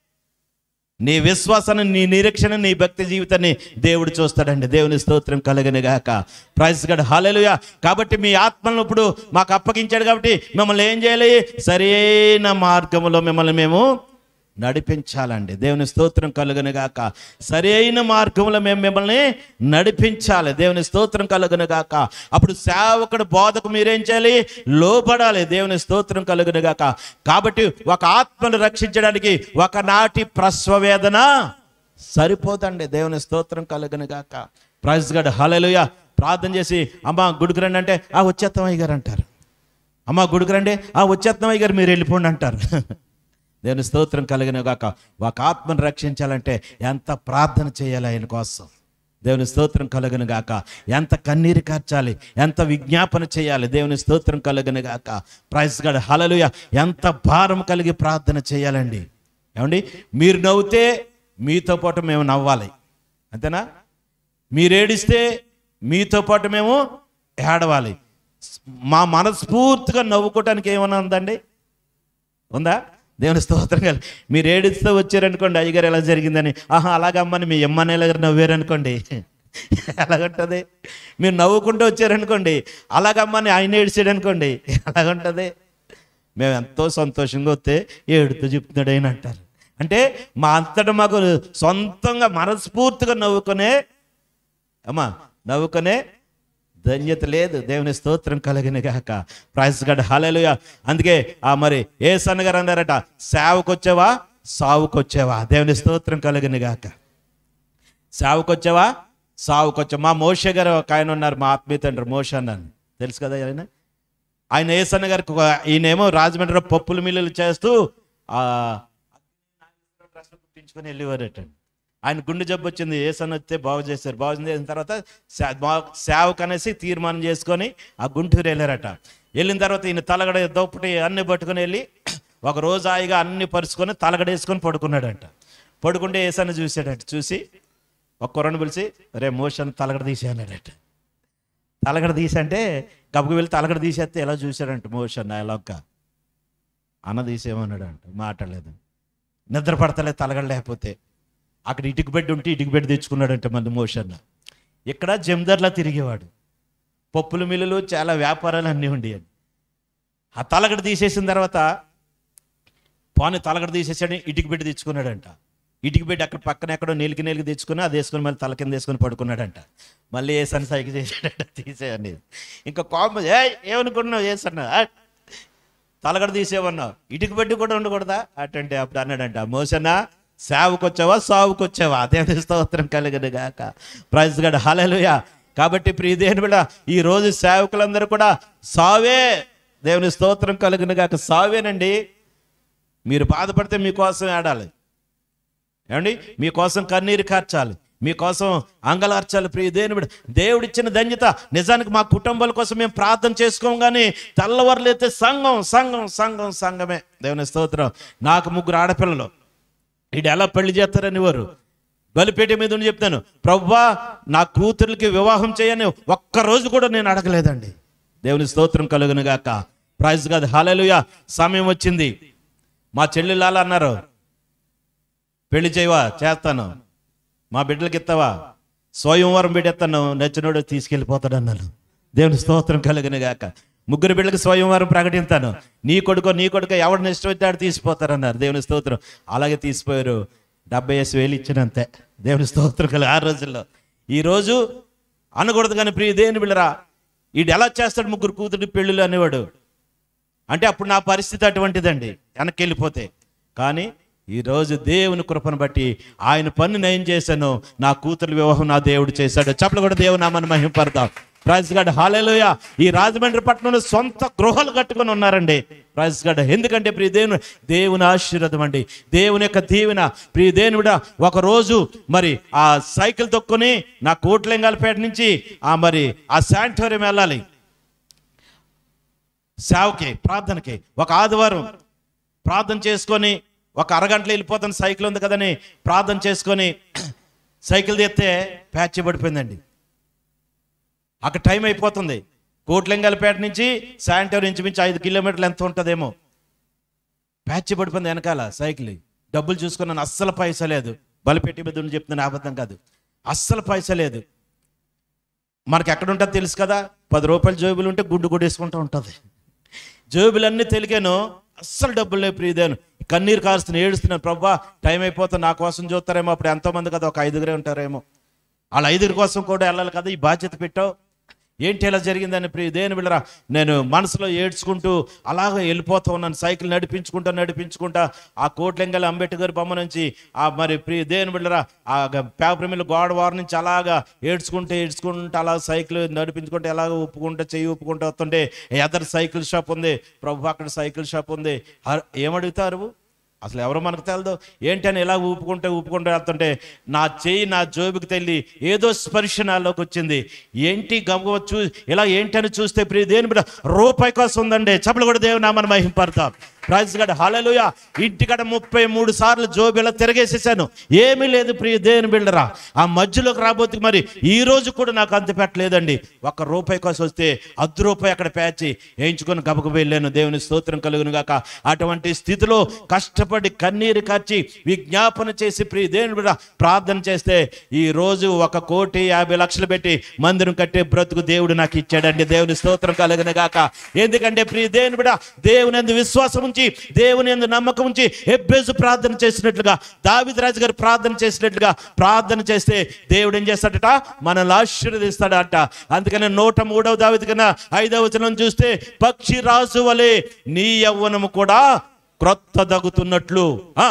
Speaker 4: నీ విశ్వాసాన్ని నీ నిరీక్షణ నీ భక్తి జీవితాన్ని దేవుడు చూస్తాడండి దేవుని స్తోత్రం కలగని గాక ప్రైజ్ గడ్ హాలేలుయ కాబట్టి మీ ఆత్మలను ఇప్పుడు మాకు అప్పగించాడు కాబట్టి మిమ్మల్ని ఏం చేయాలి సరైన మార్గంలో మిమ్మల్ని మేము నడిపించాలండి దేవుని స్తోత్రం కలుగును గాక సరి అయిన మార్గంలో మేము మిమ్మల్ని నడిపించాలి దేవుని స్తోత్రం కలుగును గాక అప్పుడు సేవకుడు బోధకు మీరేం చేయాలి లోపడాలి దేవుని స్తోత్రం కలుగును గాక కాబట్టి ఒక ఆత్మను రక్షించడానికి ఒకనాటి ప్రస్వ వేదన సరిపోదండి దేవుని స్తోత్రం కలుగును గాక ప్రైజ్ గడ్ హలలుయ ప్రార్థన చేసి అమ్మ గుడికి రండి అంటే ఆ వచ్చేస్తాం అయ్య గారు అంటారు అమ్మ గుడికి రండి ఆ వచ్చేస్తాం అయ్య గారు మీరు వెళ్ళిపోండి అంటారు దేవుని స్తోత్రం కలిగిన గాక ఒక ఆత్మను రక్షించాలంటే ఎంత ప్రార్థన చేయాలి ఆయన కోసం దేవుని స్తోత్రం కలుగును గాక ఎంత కన్నీరు కార్చాలి ఎంత విజ్ఞాపన చేయాలి దేవుని స్తోత్రం కలుగును గాక ప్రైస్ గడ్ హలలుయ ఎంత భారం కలిగి ప్రార్థన చేయాలండి ఏమండి మీరు నవ్వుతే మీతో పాటు మేము నవ్వాలి అంతేనా మీరు ఏడిస్తే మీతో పాటు మేము ఏడవాలి మా మనస్ఫూర్తిగా నవ్వుకోవటానికి ఏమైనా ఉందండి ఉందా దేవుని స్తోత్రం కాదు మీరు ఏడుస్తూ వచ్చారనుకోండి అయ్యగారు ఎలా జరిగిందని ఆహా అలాగమ్మని మీ ఎమ్మనేల గారు నవ్వారనుకోండి ఎలాగుంటుంది మీరు నవ్వుకుంటూ వచ్చారనుకోండి అలాగమ్మని ఆయన ఏడిచాడు అనుకోండి ఎలాగుంటుంది మేము ఎంతో సంతోషంగా వస్తే ఏడుతూ చెప్తున్నాడు ఆయన అంటారు అంటే మా అంతటా మాకు సొంతంగా మనస్ఫూర్తిగా నవ్వుకునే అమ్మా నవ్వుకునే ధన్యత లేదు దేవుని స్తోత్రం కలిగిన గాక ప్రైస్ గడ్ హల్లెలూయా అందుకే ఆ మరి ఏ సన్నగారు అన్నారట సేవకొచ్చావా సావుకొచ్చావా దేవుని స్తోత్రం కలిగిన గాక సావుకొచ్చావా సావుకొచ్చా మా మోష గారు ఒక ఆయన ఉన్నారు మా ఆత్మీయ తండ్రి మోష అన్నాను తెలుసు కదా ఆయన ఆయన ఏసన్న గారికి ఒక- ఈయనేమో రాజమండ్రిలో పప్పుల మిల్లులు చేస్తూ ఆ కుట్టించుకొని వెళ్ళేవారట ఆయన గుండె జబ్బు వచ్చింది ఏసన్న వస్తే బాగు చేశారు బాగు చేసిన తర్వాత సే- బా- సేవకు అనేసి తీర్మానం చేసుకొని ఆ గుంటూరు వెళ్ళారట వెళ్ళిన తర్వాత ఈయన తలగడ దోపటి అన్ని పట్టుకొని వెళ్ళి ఒక రోజు హాయిగా అన్ని పరుచుకొని తలగడ వేసుకొని పడుకున్నాడంట పడుకుంటే ఏసన్న చూశాడంట చూసి ఒక కుర్రను పిలిచి రే మోషన్ తలగడ తీసేయన్నాడట తలగడ తీసంటే కప్పుకు వెళ్ళి తలగడ తీసేస్తే ఎలా చూశాడంట మోషన్ ఎలాక్క అన్న తీసేయమన్నాడు అంట మాట్లాడలేదు నిద్ర పడతలేదు తలగడ లేకపోతే అక్కడ ఇటుకు బెడ్ ఉంటే ఇటుకు బెడ్ తెచ్చుకున్నాడంట మన మోషన్ ఇక్కడ జమదర్లా తిరిగేవాడు పప్పుల మిల్లులు చాలా వ్యాపారాలు అన్నీ ఉండేవి ఆ తలగడ తీసేసిన తర్వాత పాని తలగడ తీసేసాడు ఇటుక పెట్టి తెచ్చుకున్నాడంట ఇటుక పెట్టి అక్కడ పక్కన ఎక్కడో నీలికి నీలికి తెచ్చుకుని అది వేసుకుని మళ్ళీ తల కింద వేసుకుని పడుకున్నాడంట మళ్ళీ ఏ సన్ సైకి చేశాడంట తీసేయండి ఇంకా కోపం ఏ ఏమనుకుంటున్నావు ఏసన్నా తలగడ తీసేవన్నావు ఇటుక పెట్టి కూడా ఉండకూడదా అటంటే అప్పుడు అన్నాడంట మోసన్నా సావుకొచ్చావా సావుకొచ్చావా అదే స్తోత్రం కలిగను గాక ప్రైజ్ గడ్ హలలుయా కాబట్టి ప్రియదేని బిడ్డ ఈ రోజు సేవకులందరూ కూడా సావే దేవుని స్తోత్రం కలుగును గాక సావేనండి మీరు బాధపడితే మీకోసం ఆడాలి ఏమండి మీకోసం కన్నీరు కార్చాలి మీకోసం అంగలార్చాలి ప్రియ దేవుడు దేవుడిచ్చిన ధన్యత నిజానికి మా కుటుంబాల కోసం మేము ప్రార్థన చేసుకోం కానీ తెల్లవారులైతే సంఘం సంఘం సంఘం సంఘమే దేవుని స్తోత్రం నాకు ముగ్గురు ఆడపిల్లలు వీడు ఎలా పెళ్లి చేస్తారని వారు బలిపేట మీద ఉండి చెప్తాను ప్రవ్వా నా కూతురికి వివాహం చేయని ఒక్క రోజు కూడా నేను అడగలేదండి దేవుని స్తోత్రం కలుగును గాక ప్రైజ్ కాదు హాలలుయా సమయం వచ్చింది మా చెల్లెళ్ళు అన్నారు పెళ్లి చేయవా చేస్తాను మా బిడ్డలకి ఇస్తావా స్వయంవరం బిడ్డెత్తాను నచ్చినోడు తీసుకెళ్ళిపోతాడు అన్నాను దేవుని స్తోత్రం కలిగిన గాక ముగ్గురు బిడ్డలకు స్వయంవరం ప్రకటిస్తాను నీ కొడుకో నీ కొడుకో ఎవరిని ఇష్టం అయితే ఆడు తీసిపోతారన్నారు దేవుని స్తోత్రం అలాగే తీసిపోయారు డెబ్బై వేసి వేలు ఇచ్చినంతే దేవుని స్తోత్రం కలిగి ఆ రోజుల్లో ఈ రోజు అనకూడదు కానీ ప్రియ దేవుని బిళ్ళరా వీడు ఎలా చేస్తాడు ముగ్గురు కూతురు పెళ్ళిళ్ళు అనేవాడు అంటే అప్పుడు నా పరిస్థితి అటువంటిదండి వెనక్కి వెళ్ళిపోతే కానీ ఈరోజు దేవుని కృపను బట్టి ఆయన పని నేను చేశాను నా కూతురు వివాహం నా దేవుడు చేశాడు చెప్పలు కూడా దేవుడు నామని మహింపడతాం ప్రైజ్ గాడ్ హాలేలోయ ఈ రాజమండ్రి పట్టణంలో సొంత గృహాలు కట్టుకొని ఉన్నారండి ప్రైజ్ గాడ్ ఎందుకంటే ప్రియ దేవుని దేవుని ఆశీర్వాదం అండి దేవుని యొక్క దీవెన ప్రియ దేవుడా ఒక రోజు మరి ఆ సైకిల్ తొక్కుని నా కోట్లింగాలపేట నుంచి ఆ మరి ఆ శాంటోరియం వెళ్ళాలి సేవకి ప్రార్థనకి ఒక ఆదివారం ప్రార్థన చేసుకొని ఒక అరగంటలో వెళ్ళిపోతాను సైకిల్ ఉంది కదని ప్రార్థన చేసుకొని సైకిల్ తీస్తే ప్యాచ్ పడిపోయిందండి అక్కడ టైం అయిపోతుంది కోట్లింగాలపేట నుంచి శాంటోర్ ఇంచుమించు ఐదు కిలోమీటర్లు ఎంత ఉంటుందేమో ప్యాచ్ పడిపోయింది వెనకాల సైకిల్ డబ్బులు చూసుకున్నాను అస్సలు పైసా లేదు బలిపెట్టి మీద ఉండి చెప్తున్నాను అబద్ధం కాదు అస్సలు పైసా లేదు మనకి ఎక్కడ ఉంటుంది తెలుసు కదా పది రూపాయల జోబులు ఉంటే గుడ్డు గుడేసుకుంటూ ఉంటుంది జోబులన్నీ తెలిగాను అస్సలు డబ్బులు లేవు ప్రియదేను కన్నీరు కారుస్తున్నా ఏడుస్తున్నాను ప్రభా టైం అయిపోతే నా కోసం చూస్తారేమో అప్పుడు ఎంతోమంది కదా ఒక ఐదుగురే ఉంటారేమో వాళ్ళ ఐదుగురి కోసం కూడా వెళ్ళాలి కదా ఈ బాధ్యత పెట్టావు ఏంటి ఇలా జరిగిందని ప్రియ దేని బిళ్ళరా నేను మనసులో ఏడ్చుకుంటూ అలాగే వెళ్ళిపోతూ ఉన్నాను సైకిల్ నడిపించుకుంటా నడిపించుకుంటా ఆ కోట్లింగల అంబేద్కర్ బొమ్మ నుంచి ఆ మరి ప్రియ దేని బిళ్ళరా ఆ గ- పేపర్ మిల్లు గోడ వారి నుంచి అలాగా ఏడ్చుకుంటూ ఏడ్చుకుంటూ అలా సైకిల్ నడిపించుకుంటూ ఎలాగ ఉప్పుకుంటూ చెయ్యి ఉప్పుకుంటూ వస్తుంటే ఎదర్ సైకిల్ షాప్ ఉంది ప్రభు అక్కడ సైకిల్ షాప్ ఉంది హ- ఏమడుగుతారు అసలు ఎవరో మనకు తెలదు ఏంటని ఇలా ఊపుకుంటే ఊపుకుంటూ వెళ్తుంటే నా చెయ్యి నా జోబుకి తెల్లి ఏదో స్పర్శ నాలోకి వచ్చింది ఏంటి గమ్మ చూ ఇలా ఏంటని చూస్తే ప్రియ దేని బిడ్డ రూపాయి కోసం ఉందండి చెప్పలు కూడా దేవుని నామని మహింపడతాం ప్రైజ్ గడ హలలుయ ఇంటికడ ముప్పై మూడు సార్లు జోబు ఇలా తిరగేసేసాను ఏమీ లేదు ప్రియ దేవుని బిళ్ళరా ఆ మధ్యలోకి రాబోతే మరి ఈ రోజు కూడా నాకు అంత పెట్టలేదండి ఒక్క రూపాయి కోసం వస్తే అర్ధ రూపాయి అక్కడ పేచి వేయించుకొని గబకు వెళ్ళాను దేవుని స్తోత్రం కలుగును గాక అటువంటి స్థితిలో కష్టపడి కన్నీరు కార్చి విజ్ఞాపన చేసి ప్రియ దేవుని బిడ్డ ప్రార్థన చేస్తే ఈ రోజు ఒక కోటి యాభై లక్షలు పెట్టి మందిరం కట్టే బ్రతుకు దేవుడు నాకు ఇచ్చాడండి దేవుని స్తోత్రం కలుగును గాక ఎందుకంటే ప్రియ దేవుని బిడ్డ దేవుని ఎందు విశ్వాసం ఉంచి దేవుని ఎందు నమ్మకం ఉంచి ఎబ్బేజు ప్రార్థన చేసినట్లుగా దావిద రాజు గారు ప్రార్థన చేసినట్లుగా ప్రార్థన చేస్తే దేవుడు ఏం చేస్తాడట మనల్ని ఆశీర్వదిస్తాడట అందుకని నూట మూడవ దావిది కన్నా ఐదవ వచనం చూస్తే పక్షి రాజు వలె నీ యవ్వనము కూడా క్రొత్త దగుతున్నట్లు ఆ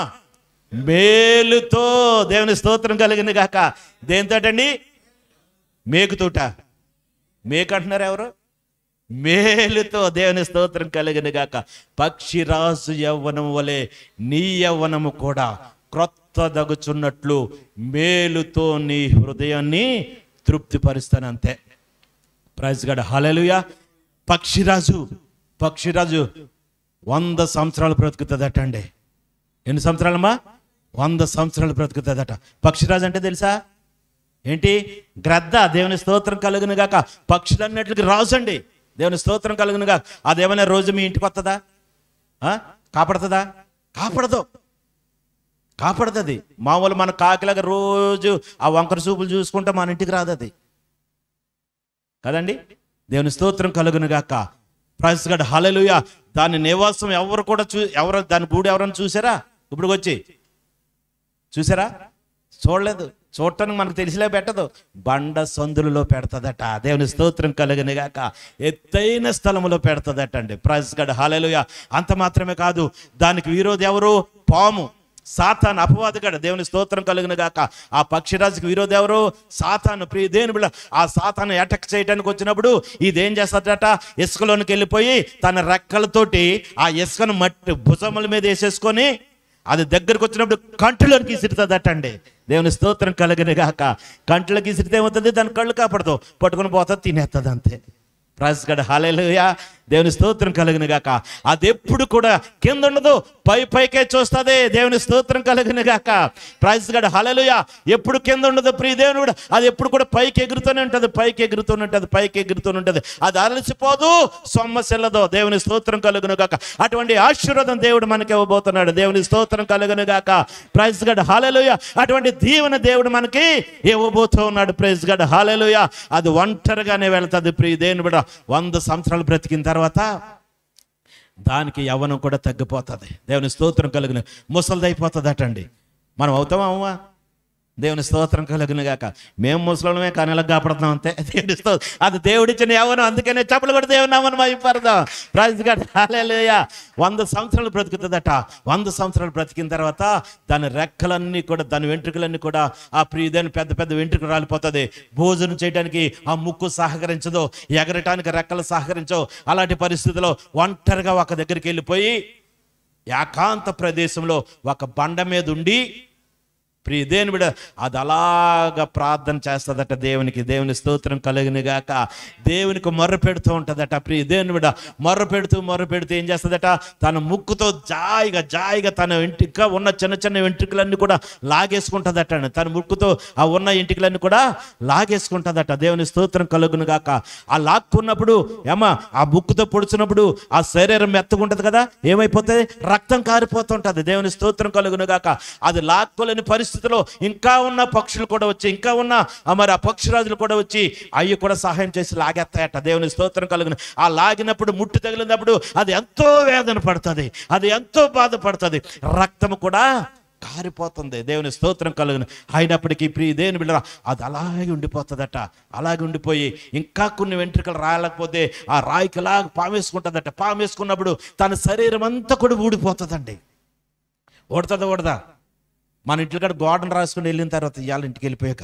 Speaker 4: మేలుతో దేవుని స్తోత్రం కలిగింది గాక దేంతోటండి మేకుతోట మేకు అంటున్నారు ఎవరు మేలుతో దేవుని స్తోత్రం కలిగిన గాక పక్షిరాజు యవ్వనం వలె నీ యవ్వనము కూడా క్రొత్త దగుచున్నట్లు మేలుతో నీ హృదయాన్ని తృప్తిపరుస్తాను అంతే ప్రైజ్ గడ హలలుయా పక్షిరాజు పక్షిరాజు వంద సంవత్సరాలు బ్రతుకుతుందట అండి ఎన్ని సంవత్సరాలమ్మా వంద సంవత్సరాలు బ్రతుకుతుందట పక్షిరాజు అంటే తెలుసా ఏంటి గ్రద్ద దేవుని స్తోత్రం కలుగును గాక పక్షులన్నట్లకి రాజు అండి దేవుని స్తోత్రం కలుగును గాక అదేమైనా రోజు మీ ఇంటికి వస్తుందా ఆ? కాపాడుతుందా కాపాడదు కాపాడుతుంది మామూలు మన కాకిలాగా రోజు ఆ వంకర చూపులు చూసుకుంటే మన ఇంటికి రాదు అది కదండి దేవుని స్తోత్రం కలుగును గాక ప్రైస్ గడ్ హలలుయ దాని నివాసం ఎవరు కూడా చూ ఎవరు దాని గూడు ఎవరైనా చూసారా ఇప్పుడు వచ్చి చూసారా చూడలేదు చూడటానికి మనకు తెలిసిలే పెట్టదు బండ సందులలో పెడతదట దేవుని స్తోత్రం కలిగిన గాక ఎత్తైన స్థలములో పెడతదట అండి ప్రైజ్ గడ్ హాలేలుయ అంత మాత్రమే కాదు దానికి విరోధి ఎవరు పాము సాతాన్ అపవాదిగాడు దేవుని స్తోత్రం కలిగిన గాక ఆ పక్షిరాజుకి విరోధి ఎవరు సాతాను ప్రియ దేని బిళ్ళ ఆ సాతాను అటాక్ చేయడానికి వచ్చినప్పుడు ఇదేం చేస్తాడట ఇసుకలోనికి వెళ్ళిపోయి తన రెక్కలతోటి ఆ ఇసుకను మట్టి భుజముల మీద వేసేసుకొని అది దగ్గరకు వచ్చినప్పుడు కంటిలోకి ఇసిరుతుందట అండి దేవుని స్తోత్రం కలిగిన గాక కంట్లోకి ఇసిరితే ఏమవుతుంది దాని కళ్ళు కాపాడుతావు పట్టుకొని పోతుంది తినేస్తుంది అంతే ప్రాసగడ హాలేలుయా దేవుని స్తోత్రం కలిగిన గాక అది ఎప్పుడు కూడా కింద ఉండదు పై పైకే చూస్తుంది దేవుని స్తోత్రం కలిగిన గాక ప్రాసగడ హాలేలుయా ఎప్పుడు కింద ఉండదు ప్రియ దేవుని కూడా అది ఎప్పుడు కూడా పైకి ఎగురుతూనే ఉంటుంది పైకి ఎగురుతూనే ఉంటుంది పైకి ఎగురుతూనే ఉంటుంది అది అలసిపోదు సొమ్మసిల్లదు దేవుని స్తోత్రం కలుగును గాక అటువంటి ఆశీర్వాదం దేవుడు మనకి ఇవ్వబోతున్నాడు దేవుని స్తోత్రం కలుగును గాక ప్రైజ్ గడ్ హాలేలుయ అటువంటి దీవెన దేవుడు మనకి ఇవ్వబోతూ ఉన్నాడు ప్రైజ్ గడ్ హాలేలుయ అది ఒంటరిగానే వెళ్తుంది ప్రియ దేవుని బిడ్డ వంద సంవత్సరాలు బ్రతికిన తర్వాత దానికి యవ్వనం కూడా తగ్గిపోతుంది దేవుని స్తోత్రం కలిగిన ముసలిదైపోతుంది అటండి మనం అవుతామా అవ్వా దేవుని స్తోత్రం కలిగిన గాక మేము ముసలమే కానీ ఇలా కాపాడుతున్నాం అంతే దేవుని స్తోత్రం అది దేవుడిచ్చిన యవ్వనం అందుకనే చెప్పలు కూడా దేవుని నామని అయిపోదాం ప్రైజ్ గాడ్ హల్లెలూయా వంద సంవత్సరాలు బ్రతుకుతుందట వంద సంవత్సరాలు బ్రతికిన తర్వాత దాని రెక్కలన్నీ కూడా దాని వెంట్రుకలన్నీ కూడా ఆ ప్రియదాని పెద్ద పెద్ద వెంట్రుకలు రాలిపోతుంది భోజనం చేయడానికి ఆ ముక్కు సహకరించదు ఎగరటానికి రెక్కలు సహకరించవు అలాంటి పరిస్థితిలో ఒంటరిగా ఒక దగ్గరికి వెళ్ళిపోయి ఏకాంత ప్రదేశంలో ఒక బండ మీద ఉండి ప్రియ దేవుని బిడ అది అలాగా ప్రార్థన చేస్తుందట దేవునికి దేవుని స్తోత్రం కలిగిన గాక దేవునికి మొర్ర పెడుతూ ఉంటుందట ప్రియ దేవుని బిడ మొర్ర పెడుతూ మొర్ర పెడుతూ ఏం చేస్తుందట తన ముక్కుతో జాయిగా జాయిగా తన ఇంటిక ఉన్న చిన్న చిన్న వెంట్రుకలన్నీ కూడా లాగేసుకుంటుందట తన ముక్కుతో ఆ ఉన్న ఇంటికలన్నీ కూడా లాగేసుకుంటుందట దేవుని స్తోత్రం కలుగును గాక ఆ లాక్కున్నప్పుడు ఏమా ఆ ముక్కుతో పొడుచున్నప్పుడు ఆ శరీరం మెత్తగుంటది కదా ఏమైపోతుంది రక్తం కారిపోతుంటది దేవుని స్తోత్రం కలుగును గాక అది లాక్కోలేని పరిస్థితిలో ఇంకా ఉన్న పక్షులు కూడా వచ్చి ఇంకా ఉన్న ఆ మరి ఆ పక్షిరాజులు కూడా వచ్చి అవి కూడా సహాయం చేసి లాగేస్తాయట దేవుని స్తోత్రం కలుగును ఆ లాగినప్పుడు ముట్టు తగిలినప్పుడు అది ఎంతో వేదన పడుతుంది అది ఎంతో బాధపడుతుంది రక్తము కూడా కారిపోతుంది దేవుని స్తోత్రం కలుగును అయినప్పటికీ ప్రియ దేవుని బిడ్డ అది అలాగే ఉండిపోతుందట అలాగే ఉండిపోయి ఇంకా కొన్ని వెంట్రుకలు రాయలేకపోతే ఆ రాయికి అలాగ పామేసుకుంటుందట పామేసుకున్నప్పుడు తన శరీరం అంతా కూడా ఊడిపోతుందండి ఓడుతుందా ఓడదా మన ఇంటి కాడ గోడను రాసుకుని వెళ్ళిన తర్వాత ఇవాళ ఇంటికి వెళ్ళిపోయాక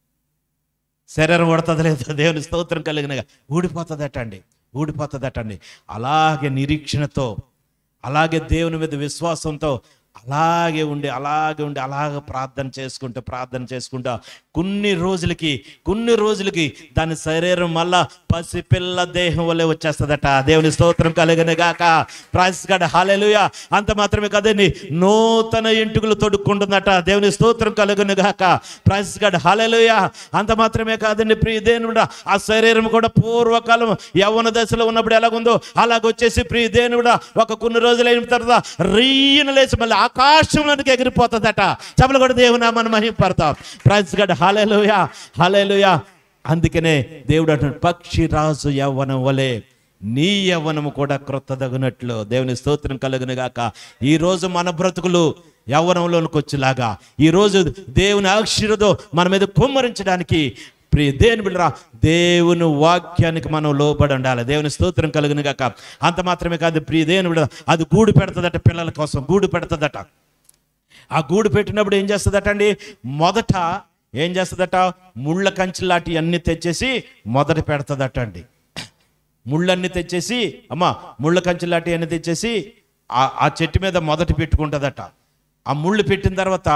Speaker 4: శరీరం ఉడతది లేదు దేవుని స్తోత్రం కలిగినగా ఊడిపోతుందట అండి ఊడిపోతుందట అండి అలాగే నిరీక్షణతో అలాగే దేవుని మీద విశ్వాసంతో అలాగే ఉండి అలాగే ఉండి అలాగే ప్రార్థన చేసుకుంటూ ప్రార్థన చేసుకుంటా కొన్ని రోజులకి కొన్ని రోజులకి దాని శరీరం మళ్ళా పసిపిల్ల దేహం వల్లే వచ్చేస్తుందట దేవుని స్తోత్రం కలిగిన గాక ప్రాయస్గడ హాలెలుయ అంత మాత్రమే కదండి నూతన ఎంటుకలు తొడుక్కుంటుందట దేవుని స్తోత్రం కలిగిన గాక ప్రాయస్గడ హాలెలుయ అంత మాత్రమే కాదండి ప్రియ దేవుడు ఆ శరీరం కూడా పూర్వకాలం యవ్వన దశలో ఉన్నప్పుడు ఎలాగుందో అలాగొచ్చేసి ప్రియ దేవుడు ఒక కొన్ని రోజులు అయిన తర్వాత రీయన లేచి మళ్ళీ ఆకాశంలోనికి ఎగిరిపోతుందట చెప్పలు కూడా దేవుని మనం మహింపడతాం ప్రైజ్ గడ్ హలేలుయా హలేలుయా అందుకనే దేవుడు అంటున్నాడు పక్షి రాజు యవ్వనం వలె నీ యవ్వనము కూడా క్రొత్తదగినట్లు దేవుని స్తోత్రం కలుగును గాక ఈ రోజు మన బ్రతుకులు యవ్వనంలోనికి వచ్చేలాగా ఈ రోజు దేవుని ఆశీర్వదం మన మీద కుమ్మరించడానికి ప్రియ దేవుని బిడ్డరా దేవుని వాక్యానికి మనం లోబడి ఉండాలి దేవుని స్తోత్రం కలుగును గాక అంత మాత్రమే కాదు ప్రియ దేవుని బిడ్డ అది గూడు పెడుతుందట పిల్లల కోసం గూడు పెడుతుందట ఆ గూడు పెట్టినప్పుడు ఏం చేస్తుందట అండి మొదట ఏం చేస్తుందట ముళ్ళ కంచె లాంటి అన్ని తెచ్చేసి మొదట పెడుతుందట అండి ముళ్ళన్నీ తెచ్చేసి అమ్మా ముళ్ళ కంచె లాంటి అన్ని తెచ్చేసి ఆ ఆ చెట్టు మీద మొదట పెట్టుకుంటుందట ఆ ముళ్ళు పెట్టిన తర్వాత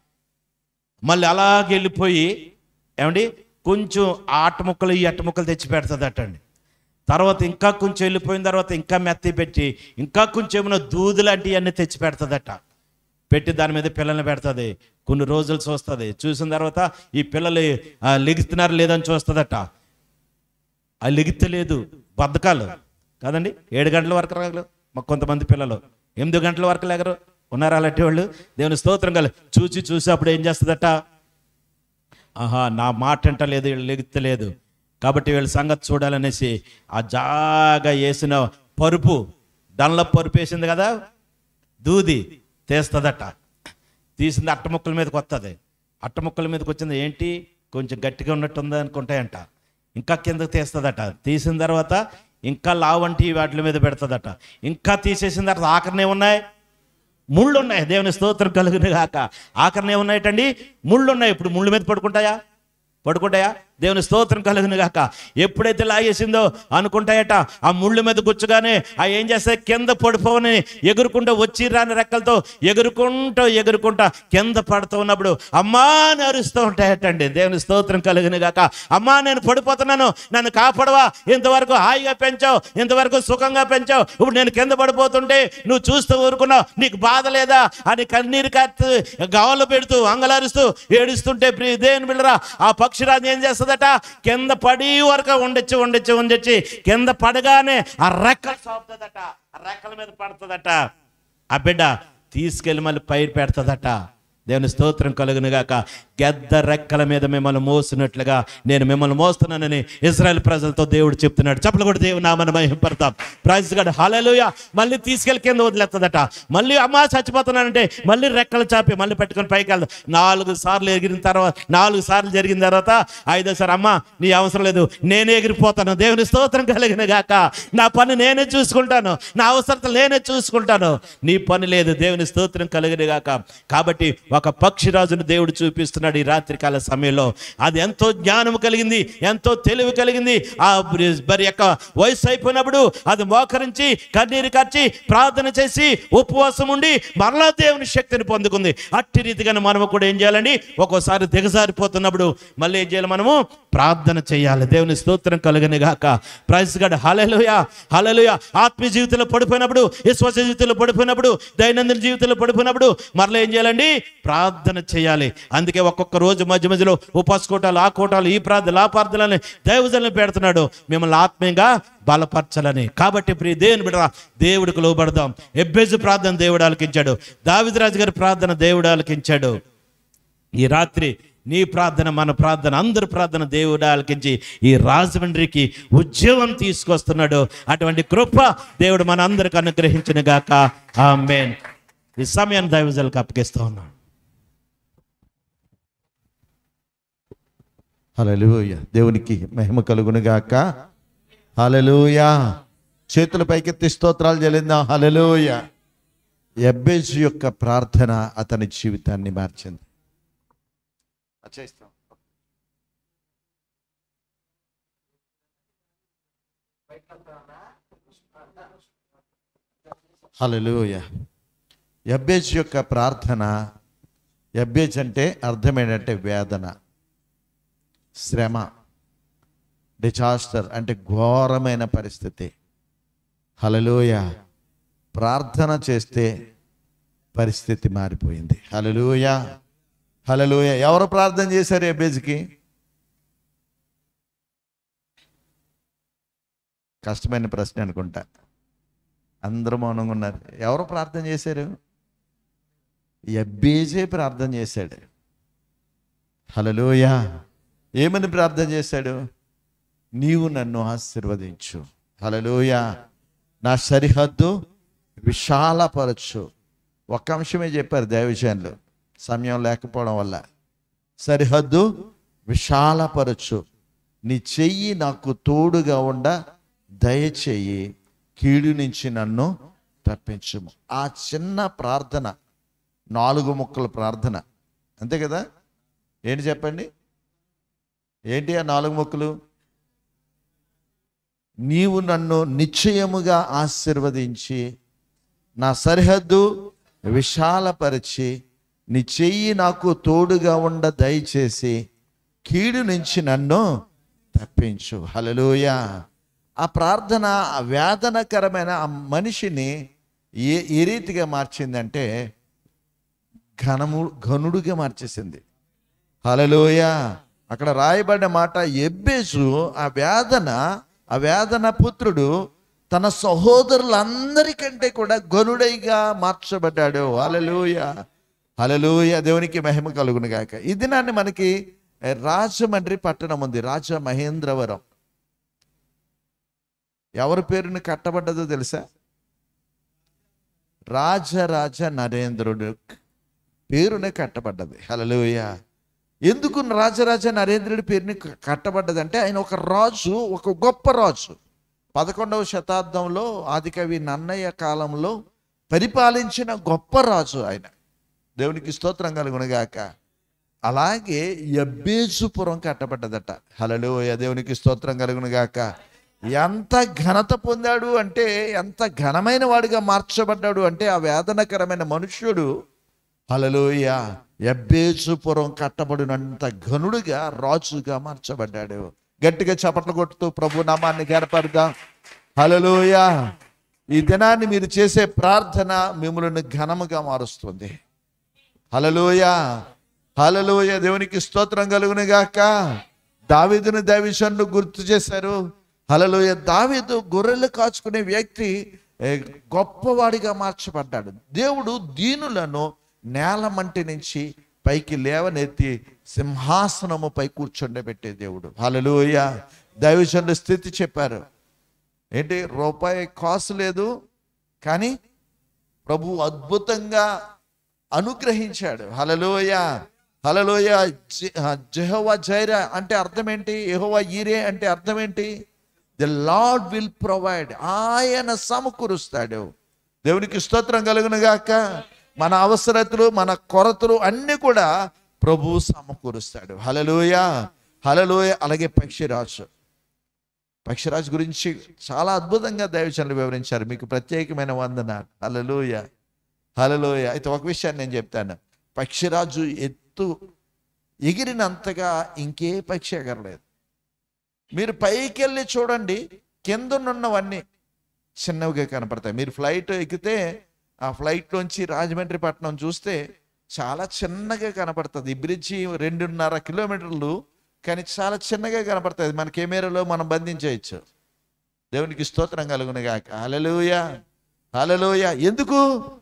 Speaker 4: మళ్ళీ అలాగే వెళ్ళిపోయి ఏమండి కొంచెం ఆ అట్ట ముక్కలు ఈ అట్ట ముక్కలు తెచ్చి పెడుతుందట అండి తర్వాత ఇంకా కొంచెం వెళ్ళిపోయిన తర్వాత ఇంకా మెత్తి పెట్టి ఇంకా కొంచెం ఏమైనా దూదు లాంటివి అన్నీ తెచ్చి పెడుతుందట పెట్టి దాని మీద పిల్లల్ని పెడుతుంది కొన్ని రోజులు చూస్తుంది చూసిన తర్వాత ఈ పిల్లలు ఆ, లెగుతున్నారు లేదని చూస్తుందట ఆ లెగుతలేదు బద్ధకాలు కాదండి ఏడు గంటల వరకు రాగలరు మాకు కొంతమంది పిల్లలు ఎనిమిది గంటల వరకు లేగరు ఉన్నారు అలాంటి వాళ్ళు దేవుని స్తోత్రం కల చూసి చూసి అప్పుడు ఏం చేస్తుందట ఆహా నా మాట అంటలేదు వీళ్ళు లెగుతలేదు కాబట్టి వీళ్ళ సంగతి చూడాలనేసి ఆ జాగా వేసిన పరుపు డన్ల పరుపు వేసింది కదా దూది తీస్తుందట తీసింది అట్ట ముక్కల మీదకి వస్తుంది అట్ట ముక్కల మీదకి వచ్చింది ఏంటి కొంచెం గట్టిగా ఉన్నట్టుంది అనుకుంటాయంట ఇంకా కిందకి తీస్తుందట తీసిన తర్వాత ఇంకా లావంటి వాటి మీద పెడుతుందట ఇంకా తీసేసిన తర్వాత ఆఖరినే ఉన్నాయి ముళ్ళు ఉన్నాయి దేవుని స్తోత్రం కలుగును గాక ఆఖరినే ఉన్నాయటండి ముళ్ళు ఉన్నాయి ఇప్పుడు ముళ్ళు మీద పడుకుంటాయా పడుకుంటాయా దేవుని స్తోత్రం కలుగును గాక ఎప్పుడైతే లాగేసిందో అనుకుంటాయట ఆ ముళ్ళు మీద గుచ్చుగానే ఆ ఏం చేస్తాయి కింద పడిపోవని ఎగురుకుంటూ వచ్చి రాని రెక్కలతో ఎగురుకుంటూ ఎగురుకుంటా కింద పడుతూ ఉన్నప్పుడు అమ్మా అని అరుస్తూ ఉంటాయటండి దేవుని స్తోత్రం కలుగును గాక అమ్మా నేను పడిపోతున్నాను నన్ను కాపాడవా ఇంతవరకు హాయిగా పెంచావు ఇంతవరకు సుఖంగా పెంచావు ఇప్పుడు నేను కింద పడిపోతుంటే నువ్వు చూస్తూ ఊరుకున్నావు నీకు బాధ లేదా అని కన్నీరు కాస్తూ గవలు పెడుతూ అంగలారుస్తూ ఏడుస్తుంటే ప్రియ దేవుని బిళ్ళరా ఆ పక్షిరాజు ఏం చేస్తుందట కింద పడి వరకు ఉండొచ్చి ఉండొచ్చి ఉండొచ్చి కింద పడగానే ఆ రెక్కలు సాపుతుందట ఆ రెక్కల మీద పడుతుందట ఆ బిడ్డ తీసుకెళ్ళి మళ్ళీ పైరు పెడుతుందట దేవుని స్తోత్రం కలుగును గాక గెద్ద రెక్కల మీద మిమ్మల్ని మోసినట్లుగా నేను మిమ్మల్ని మోస్తున్నానని ఇజ్రాయెల్ ప్రజలతో దేవుడు చెప్తున్నాడు చెప్పలు కూడా దేవుడు నామని మహింపడతాం ప్రైజ్ గడ్ హలలుయ మళ్ళీ తీసుకెళ్ళి కింద వదిలేస్తుందట మళ్ళీ అమ్మా చచ్చిపోతున్నానంటే మళ్ళీ రెక్కలు చాపి మళ్ళీ పెట్టుకొని పైకి వెళ్దాం నాలుగు సార్లు ఎగిరిన తర్వాత నాలుగు సార్లు జరిగిన తర్వాత ఐదోసారి అమ్మా నీ అవసరం లేదు నేనే ఎగిరిపోతాను దేవుని స్తోత్రం కలిగిన గాక నా పని నేనే చూసుకుంటాను నా అవసరతలు నేనే చూసుకుంటాను నీ పని లేదు దేవుని స్తోత్రం కలిగిన గాక కాబట్టి ఒక పక్షిరాజును దేవుడు చూపిస్తున్నాడు ఈ రాత్రికాల సమయంలో అది ఎంతో జ్ఞానం కలిగింది ఎంతో తెలివి కలిగింది ఆ మరి యొక్క వయసు అయిపోయినప్పుడు అది మోకరించి కన్నీరు కార్చి ప్రార్థన చేసి ఉపవాసం ఉండి మరలా దేవుని శక్తిని పొందుకుంది అట్టి రీతిగా మనము కూడా ఏం చేయాలండి ఒక్కోసారి దిగజారిపోతున్నప్పుడు మళ్ళీ ఏం చేయాలి మనము ప్రార్థన చేయాలి దేవుని స్తోత్రం కలుగని గాక ప్రైస్ గడ్ హలలుయ హలలుయ ఆత్మీయ జీవితంలో పడిపోయినప్పుడు విశ్వాస జీవితంలో పడిపోయినప్పుడు దైనందిన జీవితంలో పడిపోయినప్పుడు మరలా ఏం చేయాలండి ప్రార్థన చేయాలి అందుకే ఒక్కొక్క రోజు మధ్య మధ్యలో ఉపాస కోటాలు ఆ కోటాలు ఈ ప్రార్థనలు ఆ ప్రార్థనలని దైవజనులు పెడుతున్నాడు మిమ్మల్ని ఆత్మీయంగా బలపరచాలని కాబట్టి ప్రియ దేవుని బిడ్డ దేవుడికి లోబడదాం ఎబ్బేజు ప్రార్థన దేవుడు ఆలకించాడు దావిదరాజు గారి ప్రార్థన దేవుడు ఆలకించాడు ఈ రాత్రి నీ ప్రార్థన మన ప్రార్థన అందరి ప్రార్థన దేవుడు ఆలకించి ఈ రాజమండ్రికి ఉద్యోగం తీసుకొస్తున్నాడు అటువంటి కృప దేవుడు మన అందరికి అనుగ్రహించిన గాక ఆమేన్ ఈ సమయాన్ని దైవజలకు అప్పగిస్తా ఉన్నాను
Speaker 5: హలలుయ దేవునికి మహిమ కలుగును గాక హలలుయ చేతుల పైకెత్తి స్తోత్రాలు చెల్లిందా హలలుయ ఎబ్బేజ్ యొక్క ప్రార్థన అతని జీవితాన్ని మార్చింది చేస్తాం హలలుయ ఎబ్బేజ్ యొక్క ప్రార్థన ఎబ్బేజ్ అంటే అర్థం ఏంటంటే వేదన శ్రమ డిజాస్టర్ అంటే ఘోరమైన పరిస్థితి హలలోయ ప్రార్థన చేస్తే పరిస్థితి మారిపోయింది హలలోయ హలలోయ ఎవరు ప్రార్థన చేశారు ఎబ్బేజ్కి కష్టమైన ప్రశ్న అనుకుంటా అందరూ మౌనంగా ఉన్నారు ఎవరు ప్రార్థన చేశారు ఎబ్బేజే ప్రార్థన చేశాడు హలలోయ ఏమని ప్రార్థన చేశాడు నీవు నన్ను ఆశీర్వదించు హలలోయ నా సరిహద్దు విశాలపరచు ఒక్క అంశమే చెప్పారు దైవజనులు సమయం లేకపోవడం వల్ల సరిహద్దు విశాలపరచు నీ చెయ్యి నాకు తోడుగా ఉండ దయచేయి కీడు నుంచి నన్ను తప్పించుము ఆ చిన్న ప్రార్థన నాలుగు ముక్కల ప్రార్థన అంతే కదా ఏంటి చెప్పండి ఏంటి ఆ నాలుగు ముక్కలు నీవు నన్ను నిశ్చయముగా ఆశీర్వదించి నా సరిహద్దు విశాలపరిచి నీ చెయ్యి నాకు తోడుగా ఉండ దయచేసి కీడు నుంచి నన్ను తప్పించు హలలోయ ఆ ప్రార్థన ఆ వేదనకరమైన ఆ మనిషిని ఏ ఏ రీతిగా మార్చిందంటే ఘనము ఘనుడుగా మార్చేసింది హలలోయ అక్కడ రాయబడిన మాట ఎబ్బేసు ఆ వేదన ఆ వేదన పుత్రుడు తన సహోదరులందరికంటే కూడా గనుడైగా మార్చబడ్డాడు హలలోయ హలలోయ దేవునికి మహిమ కలుగును గాక ఈ దినాన్ని మనకి రాజమండ్రి పట్టణం ఉంది రాజ మహేంద్రవరం ఎవరి పేరుని కట్టబడ్డదో తెలుసా రాజరాజ నరేంద్రుడు పేరునే కట్టబడ్డది హలలోయ ఎందుకు రాజరాజ నరేంద్రుడి పేరుని క- కట్టబడ్డదంటే ఆయన ఒక రాజు ఒక గొప్ప రాజు పదకొండవ శతాబ్దంలో ఆదికవి నన్నయ్య కాలంలో పరిపాలించిన గొప్ప రాజు ఆయన దేవునికి స్తోత్రం కలుగునుగాక అలాగే ఎబ్బేజుపురం కట్టబడ్డదట హలలోయ దేవునికి స్తోత్రం కలుగునుగాక ఎంత ఘనత పొందాడు అంటే ఎంత ఘనమైన వాడిగా మార్చబడ్డాడు అంటే ఆ వేదనకరమైన మనుష్యుడు హలలోయ ఎబ్బేజుపురం కట్టబడినంత ఘనుడుగా రాజుగా మార్చబడ్డాడు గట్టిగా చప్పట్లు కొట్టుతూ ప్రభు నామాన్ని గడపరుగా హలలోయ ఈ దినాన్ని మీరు చేసే ప్రార్థన మిమ్మల్ని ఘనముగా మారుస్తుంది హలలోయ హలలోయ దేవునికి స్తోత్రం కలుగును గాక దావీదుని దైవిషన్ను గుర్తు చేశారు హలలోయ దావీదు గొర్రెలు కాచుకునే వ్యక్తి ఏ, గొప్పవాడిగా మార్చబడ్డాడు దేవుడు దీనులను నేల మంటి నుంచి పైకి లేవనెత్తి సింహాసనముపై కూర్చుండబెట్టే దేవుడు హలలోయ దైవజనుల స్థితి చెప్పారు ఏంటి రూపాయి కాసు లేదు కానీ ప్రభు అద్భుతంగా అనుగ్రహించాడు హలలోయ హలలోయ జెహోవా జైరా అంటే అర్థం ఏంటి యెహోవా ఈరే అంటే అర్థం ఏంటి ద లార్డ్ విల్ ప్రొవైడ్ ఆయన సమకూరుస్తాడు దేవునికి స్తోత్రం కలుగును గాక మన అవసరతలు మన కొరతలు అన్ని కూడా ప్రభు సమకూరుస్తాడు హలలోయ హలలోయ అలాగే పక్షిరాజు పక్షిరాజు గురించి చాలా అద్భుతంగా దైవచనులు వివరించారు మీకు ప్రత్యేకమైన వందన హలలోయ హలలోయ అయితే ఒక విషయాన్ని నేను చెప్తాను పక్షిరాజు ఎత్తు ఎగిరినంతగా ఇంకే పక్షి ఎగరలేదు మీరు పైకి వెళ్ళి చూడండి కిందనున్నవన్నీ చిన్నవిగా కనపడతాయి మీరు ఫ్లైట్ ఎక్కితే ఆ ఫ్లైట్లోంచి రాజమండ్రి పట్టణం చూస్తే చాలా చిన్నగా కనపడుతుంది ఈ బ్రిడ్జి రెండున్నర కిలోమీటర్లు కానీ చాలా చిన్నగా కనపడుతుంది మన కెమెరాలో మనం బంధించేయచ్చు దేవునికి స్తోత్రం కలుగునుగాక హలలోయ హలలోయ ఎందుకు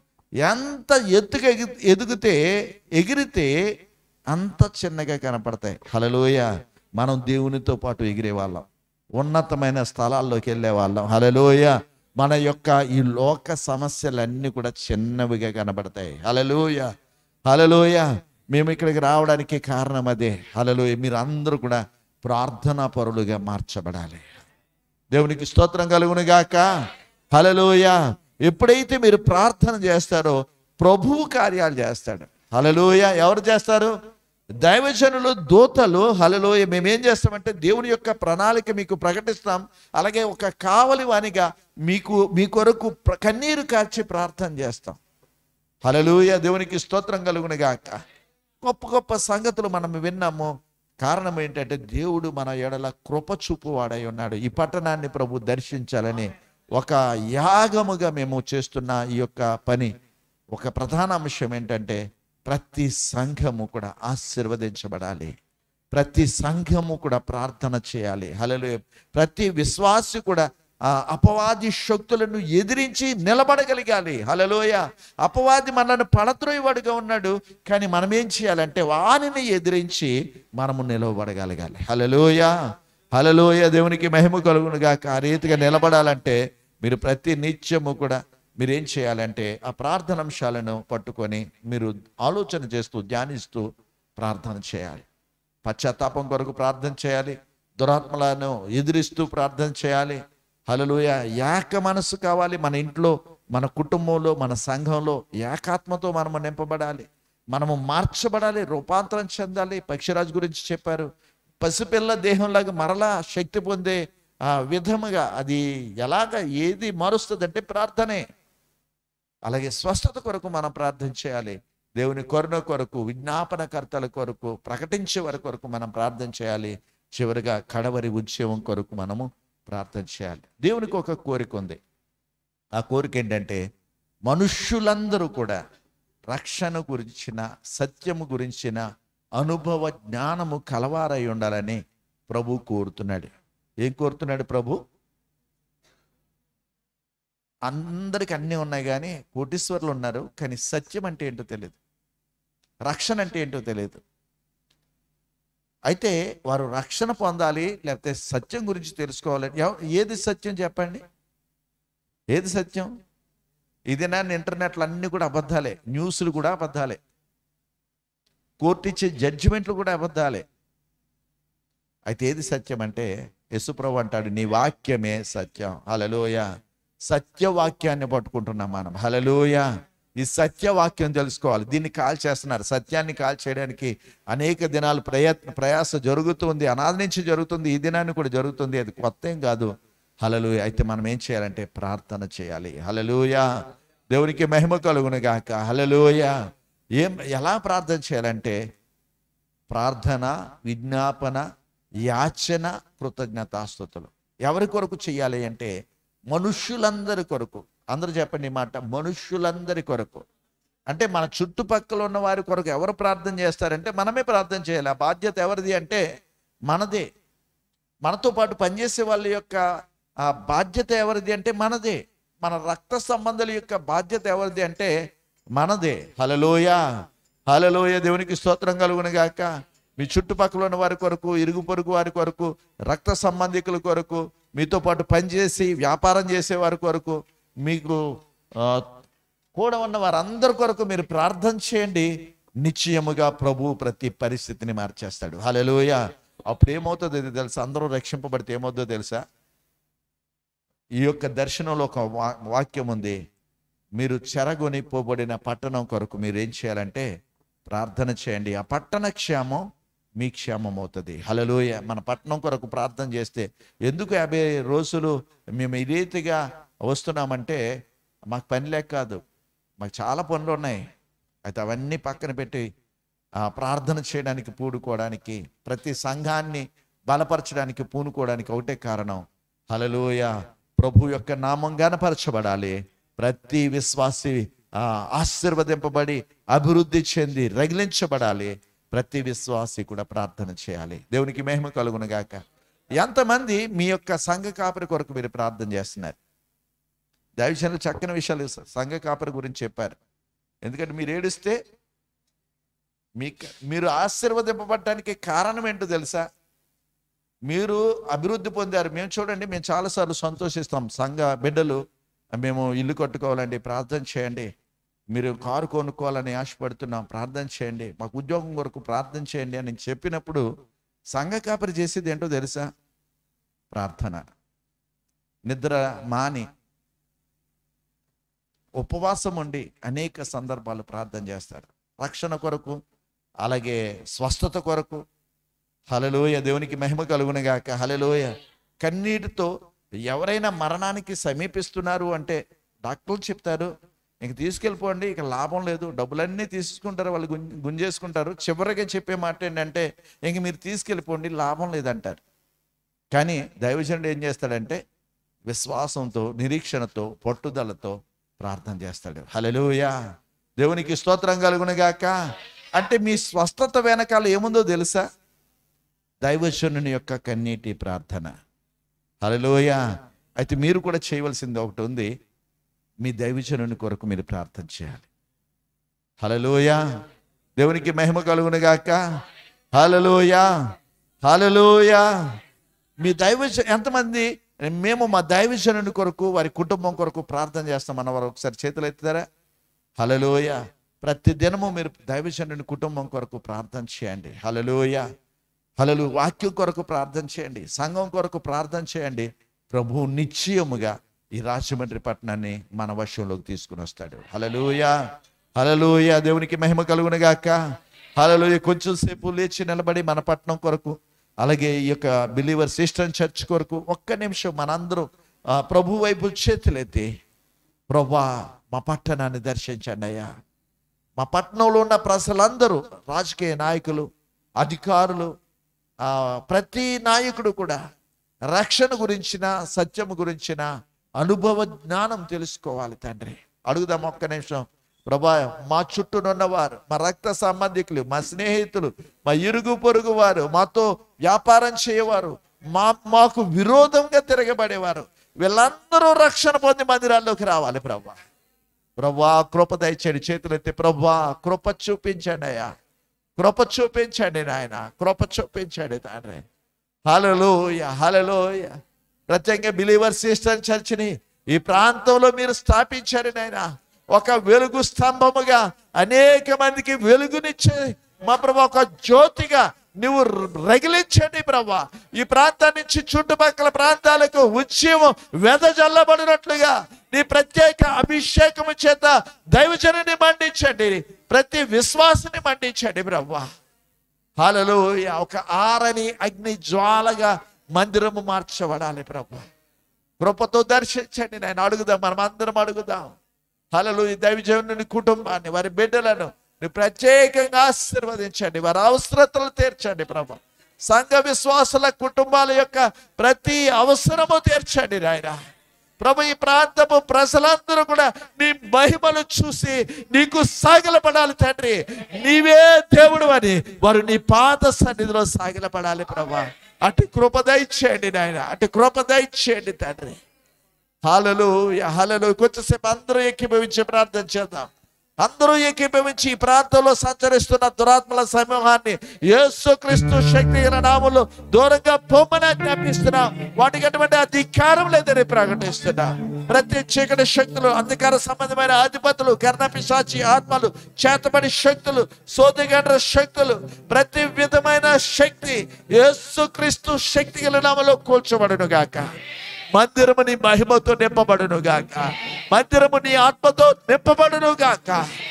Speaker 5: ఎంత ఎత్తుగా ఎగి ఎదిగితే ఎగిరితే అంత చిన్నగా కనపడతాయి హలలోయ మనం దేవునితో పాటు ఎగిరే వాళ్ళం ఉన్నతమైన స్థలాల్లోకి వెళ్ళే వాళ్ళం హలలోయ మన యొక్క ఈ లోక సమస్యలన్నీ కూడా చిన్నవిగా కనబడతాయి హలలోయ హలలోయ మేము ఇక్కడికి రావడానికి కారణం అదే హలలోయ మీరు అందరూ కూడా ప్రార్థనా పరులుగా మార్చబడాలి దేవునికి స్తోత్రం కలుగును గాక హలలోయ ఎప్పుడైతే మీరు ప్రార్థన చేస్తారో ప్రభువు కార్యాలు చేస్తాడు హలలోయ ఎవరు చేస్తారు దైవజనులు దూతలు హలలోయ మేమేం చేస్తామంటే దేవుని యొక్క ప్రణాళిక మీకు ప్రకటిస్తాం అలాగే ఒక కావలి వానిగా మీకు మీ కొరకు ప్ర- కన్నీరు కార్చి ప్రార్థన చేస్తాం హలలుయ దేవునికి స్తోత్రం కలుగును గాక గొప్ప గొప్ప సంగతులు మనం విన్నాము కారణం ఏంటంటే దేవుడు మన ఎడల కృప చూపువాడై ఉన్నాడు ఈ పట్టణాన్ని ప్రభు దర్శించాలని ఒక యాగముగా మేము చేస్తున్న ఈ యొక్క పని ఒక ప్రధాన అంశం ఏంటంటే ప్రతి సంఘము కూడా ఆశీర్వదించబడాలి ప్రతి సంఘము కూడా ప్రార్థన చేయాలి హల్లెలూయా ప్రతి విశ్వాసి కూడా ఆ అపవాది శక్తులను ఎదిరించి నిలబడగలిగాలి హలలోయ అపవాది మనల్ని పడత్రోయవాడుగా ఉన్నాడు కానీ మనం ఏం చేయాలంటే వానిని ఎదిరించి మనము నిలవబడగలగాలి హలలోయ హలలోయ దేవునికి మహిమ కలుగునుగా ఆ రీతిగా నిలబడాలంటే మీరు ప్రతి నిత్యము కూడా మీరు ఏం చేయాలంటే ఆ ప్రార్థన అంశాలను పట్టుకొని మీరు ఆలోచన చేస్తూ ధ్యానిస్తూ ప్రార్థన చేయాలి పశ్చాత్తాపం కొరకు ప్రార్థన చేయాలి దురాత్మలను ఎదిరిస్తూ ప్రార్థన చేయాలి హలలుయ ఏక మనసు కావాలి మన ఇంట్లో మన కుటుంబంలో మన సంఘంలో ఏకాత్మతో మనము నింపబడాలి మనము మార్చబడాలి రూపాంతరం చెందాలి పక్షిరాజు గురించి చెప్పారు పసిపిల్ల దేహంలాగా మరలా శక్తి పొందే ఆ విధముగా అది ఎలాగ ఏది మారుస్తుంది ప్రార్థనే అలాగే స్వస్థత కొరకు మనం ప్రార్థన చేయాలి దేవుని కరుణ కొరకు విజ్ఞాపనకర్తల కొరకు ప్రకటించే వారి కొరకు మనం ప్రార్థన చేయాలి చివరిగా కడవరి ఉద్యమం కొరకు మనము ప్రార్థన చేయాలి దేవునికి ఒక కోరిక ఉంది ఆ కోరిక ఏంటంటే మనుష్యులందరూ కూడా రక్షణ గురించిన సత్యము గురించిన అనుభవ జ్ఞానము కలవారై ఉండాలని ప్రభు కోరుతున్నాడు ఏం కోరుతున్నాడు ప్రభు అందరికి అన్నీ ఉన్నాయి కానీ కోటీశ్వర్లు ఉన్నారు కానీ సత్యం అంటే ఏంటో తెలియదు రక్షణ అంటే ఏంటో తెలియదు అయితే వారు రక్షణ పొందాలి లేకపోతే సత్యం గురించి తెలుసుకోవాలి ఎవ- ఏది సత్యం చెప్పండి ఏది సత్యం ఇది నేను ఇంటర్నెట్లు అన్నీ కూడా అబద్ధాలే న్యూస్లు కూడా అబద్ధాలే కోర్టు ఇచ్చే జడ్జిమెంట్లు కూడా అబద్ధాలే అయితే ఏది సత్యం అంటే యశుప్రభు అంటాడు నీ వాక్యమే సత్యం హలలోయ సత్యవాక్యాన్ని పట్టుకుంటున్నాం మనం హలలోయ ఈ సత్యవాక్యం తెలుసుకోవాలి దీన్ని కాల్ చేస్తున్నారు సత్యాన్ని కాల్ చేయడానికి అనేక దినాలు ప్రయత్న ప్రయాస జరుగుతుంది అనాది నుంచి జరుగుతుంది ఈ దినాన్ని కూడా జరుగుతుంది అది కొత్త ఏం కాదు హలలుయ అయితే మనం ఏం చేయాలంటే ప్రార్థన చేయాలి హలలుయ దేవునికి మహిమ కలుగును గాక హలలుయ ఏం ఎలా ప్రార్థన చేయాలంటే ప్రార్థన విజ్ఞాపన యాచన కృతజ్ఞతాస్తుతులు ఎవరి కొరకు చేయాలి అంటే మనుష్యులందరి కొరకు అందరూ చెప్పండి ఈ మాట మనుష్యులందరి కొరకు అంటే మన చుట్టుపక్కల ఉన్న వారి కొరకు ఎవరు ప్రార్థన చేస్తారంటే మనమే ప్రార్థన చేయాలి ఆ బాధ్యత ఎవరిది అంటే మనదే మనతో పాటు పనిచేసే వాళ్ళ యొక్క ఆ బాధ్యత ఎవరిది అంటే మనదే మన రక్త సంబంధాల యొక్క బాధ్యత ఎవరిది అంటే మనదే హలలోయ హలలోయ దేవునికి స్తోత్రం కలుగును గాక మీ చుట్టుపక్కల ఉన్న వారి కొరకు ఇరుగు పొరుగు వారి కొరకు రక్త సంబంధికుల కొరకు మీతో పాటు పనిచేసి వ్యాపారం చేసే వారి కొరకు మీకు ఆ, కూడా ఉన్న వారందరి కొరకు మీరు ప్రార్థన చేయండి నిశ్చయముగా ప్రభు ప్రతి పరిస్థితిని మార్చేస్తాడు హల్లెలూయా అప్పుడు ఏమవుతుందో ఇది తెలుసా అందరూ రక్షింపబడితే ఏమవుతుందో తెలుసా ఈ యొక్క దర్శనంలో ఒక వా- వాక్యం ఉంది మీరు చెరగొని పోబడిన పట్టణం కొరకు మీరు ఏం చేయాలంటే ప్రార్థన చేయండి ఆ పట్టణ క్షేమం మీ క్షేమం అవుతుంది హలలోయ మన పట్టణం కొరకు ప్రార్థన చేస్తే ఎందుకు యాభై రోజులు మేము ఈ రీతిగా వస్తున్నామంటే మాకు పని లేక కాదు మాకు చాలా పనులు ఉన్నాయి అయితే అవన్నీ పక్కన పెట్టి ఆ ప్రార్థన చేయడానికి పూడుకోవడానికి ప్రతి సంఘాన్ని బలపరచడానికి పూనుకోవడానికి ఒకటే కారణం హలలోయ ప్రభు యొక్క నామం గనపరచబడాలి ప్రతి విశ్వాసి ఆ, ఆశీర్వదింపబడి అభివృద్ధి చెంది రగిలించబడాలి ప్రతి విశ్వాసి కూడా ప్రార్థన చేయాలి దేవునికి మహిమ కలుగును గాక ఎంతమంది మీ యొక్క సంఘ కాపరి కొరకు మీరు ప్రార్థన చేస్తున్నారు దైవజనులు చక్కని విషయాలు సంఘ కాపరి గురించి చెప్పారు ఎందుకంటే మీరు ఏడిస్తే మీకు మీరు ఆశీర్వదింపబడటానికి కారణం ఏంటో తెలుసా మీరు అభివృద్ధి పొందారు మేము చూడండి మేము చాలాసార్లు సంతోషిస్తాం సంఘ బిడ్డలు మేము ఇల్లు కట్టుకోవాలండి ప్రార్థన చేయండి మీరు కారు కొనుక్కోవాలని ఆశపడుతున్నాం ప్రార్థన చేయండి మాకు ఉద్యోగం కొరకు ప్రార్థన చేయండి అని చెప్పినప్పుడు సంఘ కాపరి చేసేది ఏంటో తెలుసా ప్రార్థన నిద్ర మాని ఉపవాసం ఉండి అనేక సందర్భాలు ప్రార్థన చేస్తారు రక్షణ కొరకు అలాగే స్వస్థత కొరకు హలలోయ దేవునికి మహిమ కలుగునగాక హలలోయ కన్నీటితో ఎవరైనా మరణానికి సమీపిస్తున్నారు అంటే డాక్టర్లు చెప్తారు ఇంక తీసుకెళ్ళిపోండి ఇక లాభం లేదు డబ్బులన్నీ తీసుకుంటారు వాళ్ళు గుంజ గుంజేసుకుంటారు చివరిగా చెప్పే మాట ఏంటంటే ఇంక మీరు తీసుకెళ్ళిపోండి లాభం లేదంటారు కానీ దైవజనుడు ఏం చేస్తాడంటే విశ్వాసంతో నిరీక్షణతో పట్టుదలతో ప్రార్థన చేస్తాడు హలలుయా దేవునికి స్తోత్రం కలుగునుగాక అంటే మీ స్వస్థత వెనకాల ఏముందో తెలుసా దైవజనుని యొక్క కన్నీటి ప్రార్థన హలలోయ అయితే మీరు కూడా చేయవలసింది ఒకటి ఉంది మీ దైవజనుని కొరకు మీరు ప్రార్థన చేయాలి హలలోయ దేవునికి మహిమ కలుగునుగాక హలలోయ హలలోయ మీ దైవజ ఎంతమంది మేము మా దైవజనుని కొరకు వారి కుటుంబం కొరకు ప్రార్థన చేస్తాం అన్నవారు ఒకసారి చేతులు ఎత్తుతారా హలలోయ ప్రతి దినము మీరు దైవజనుని కుటుంబం కొరకు ప్రార్థన చేయండి హలలోయ హలలు వాక్యం కొరకు ప్రార్థన చేయండి సంఘం కొరకు ప్రార్థన చేయండి ప్రభు నిశ్చయముగా ఈ రాజమండ్రి పట్టణాన్ని మన వశంలోకి తీసుకుని వస్తాడు హలలోయ హలలోయ దేవునికి మహిమ కలుగునగాక హలలోయ కొంచెం సేపు లేచి నిలబడి మన పట్టణం కొరకు అలాగే ఈ యొక్క బిలీవర్ సిస్టమ్ చర్చ్ కొరకు ఒక్క నిమిషం మనందరూ ఆ, ప్రభు వైపు చేతులెత్తి ప్రభా మా పట్టణాన్ని దర్శించండి అయ్యా మా పట్టణంలో ఉన్న ప్రజలందరూ రాజకీయ నాయకులు అధికారులు ఆ, ప్రతి నాయకుడు కూడా రక్షణ గురించిన సత్యము గురించిన అనుభవ జ్ఞానం తెలుసుకోవాలి తండ్రి అడుగుదాం ఒక్క నిమిషం ప్రభా మా చుట్టూనున్నవారు మా రక్త సంబంధికులు మా స్నేహితులు మా ఇరుగు పొరుగు వారు మాతో వ్యాపారం చేయవారు మా మాకు విరోధంగా తిరగబడేవారు వీళ్ళందరూ రక్షణ పొంది మందిరాల్లోకి రావాలి ప్రభా ప్రభా కృప దయచేయండి చేతులు ఎత్తి ప్రభా కృప చూపించండి అయ్యా కృప చూపించండి నాయన కృప చూపించండి తండ్రి హలలోయ హలలోయ ప్రత్యేకంగా బిలీవర్స్ ఈస్టర్న్ చర్చిని ఈ ప్రాంతంలో మీరు స్థాపించారు నాయన ఒక వెలుగు స్తంభముగా అనేక మందికి వెలుగునిచ్చే మా ప్రభా ఒక జ్యోతిగా నువ్వు రగిలించండి ప్రభా ఈ ప్రాంతం నుంచి చుట్టుపక్కల ప్రాంతాలకు ఉద్యమం వెదజల్లబడినట్లుగా నీ ప్రత్యేక అభిషేకము చేత దైవజనుని మండించండి ప్రతి విశ్వాసని మండించండి ప్రభా హాలలో ఒక ఆరని అగ్ని జ్వాలగా మందిరము మార్చబడాలి ప్రభు కృపతో దర్శించండి నేను అడుగుదాం మనం అందరం అడుగుదాం హలలు ఈ దైవజనుని కుటుంబాన్ని వారి బిడ్డలను నువ్వు ప్రత్యేకంగా ఆశీర్వదించండి వారి అవసరతలు తీర్చండి ప్రభు సంఘ విశ్వాసుల కుటుంబాల యొక్క ప్రతి అవసరము తీర్చండి నాయన ప్రభు ఈ ప్రాంతపు ప్రజలందరూ కూడా నీ మహిమను చూసి నీకు సాగిలపడాలి తండ్రి నీవే దేవుడు అని వారు నీ పాద సన్నిధిలో సాగిలపడాలి ప్రభా అటు కృప దయచేయండి నాయన అటు కృప దయచేయండి తండ్రి హాలలు హాలలు కొంచెంసేపు అందరూ ఏకీభవించి ప్రార్థన చేద్దాం అందరూ ఏకీభవించి ఈ ప్రాంతంలో సంచరిస్తున్న దురాత్మల సమూహాన్ని యేసుక్రీస్తు శక్తి గల నామములో దూరంగా పొమ్మని జ్ఞాపిస్తున్నా వాటికి ఎటువంటి అధికారం లేదని ప్రకటిస్తున్నా ప్రతి చీకటి శక్తులు అంధకార సంబంధమైన అధిపతులు కర్ణపిశాచి ఆత్మలు చేతబడి శక్తులు సోదిగండ్ర శక్తులు ప్రతి విధమైన శక్తి యేసుక్రీస్తు శక్తి గల నామలో కూల్చబడును గాక మందిరము నీ మహిమతో నింపబడును గాక మందిరము నీ ఆత్మతో నింపబడును గాక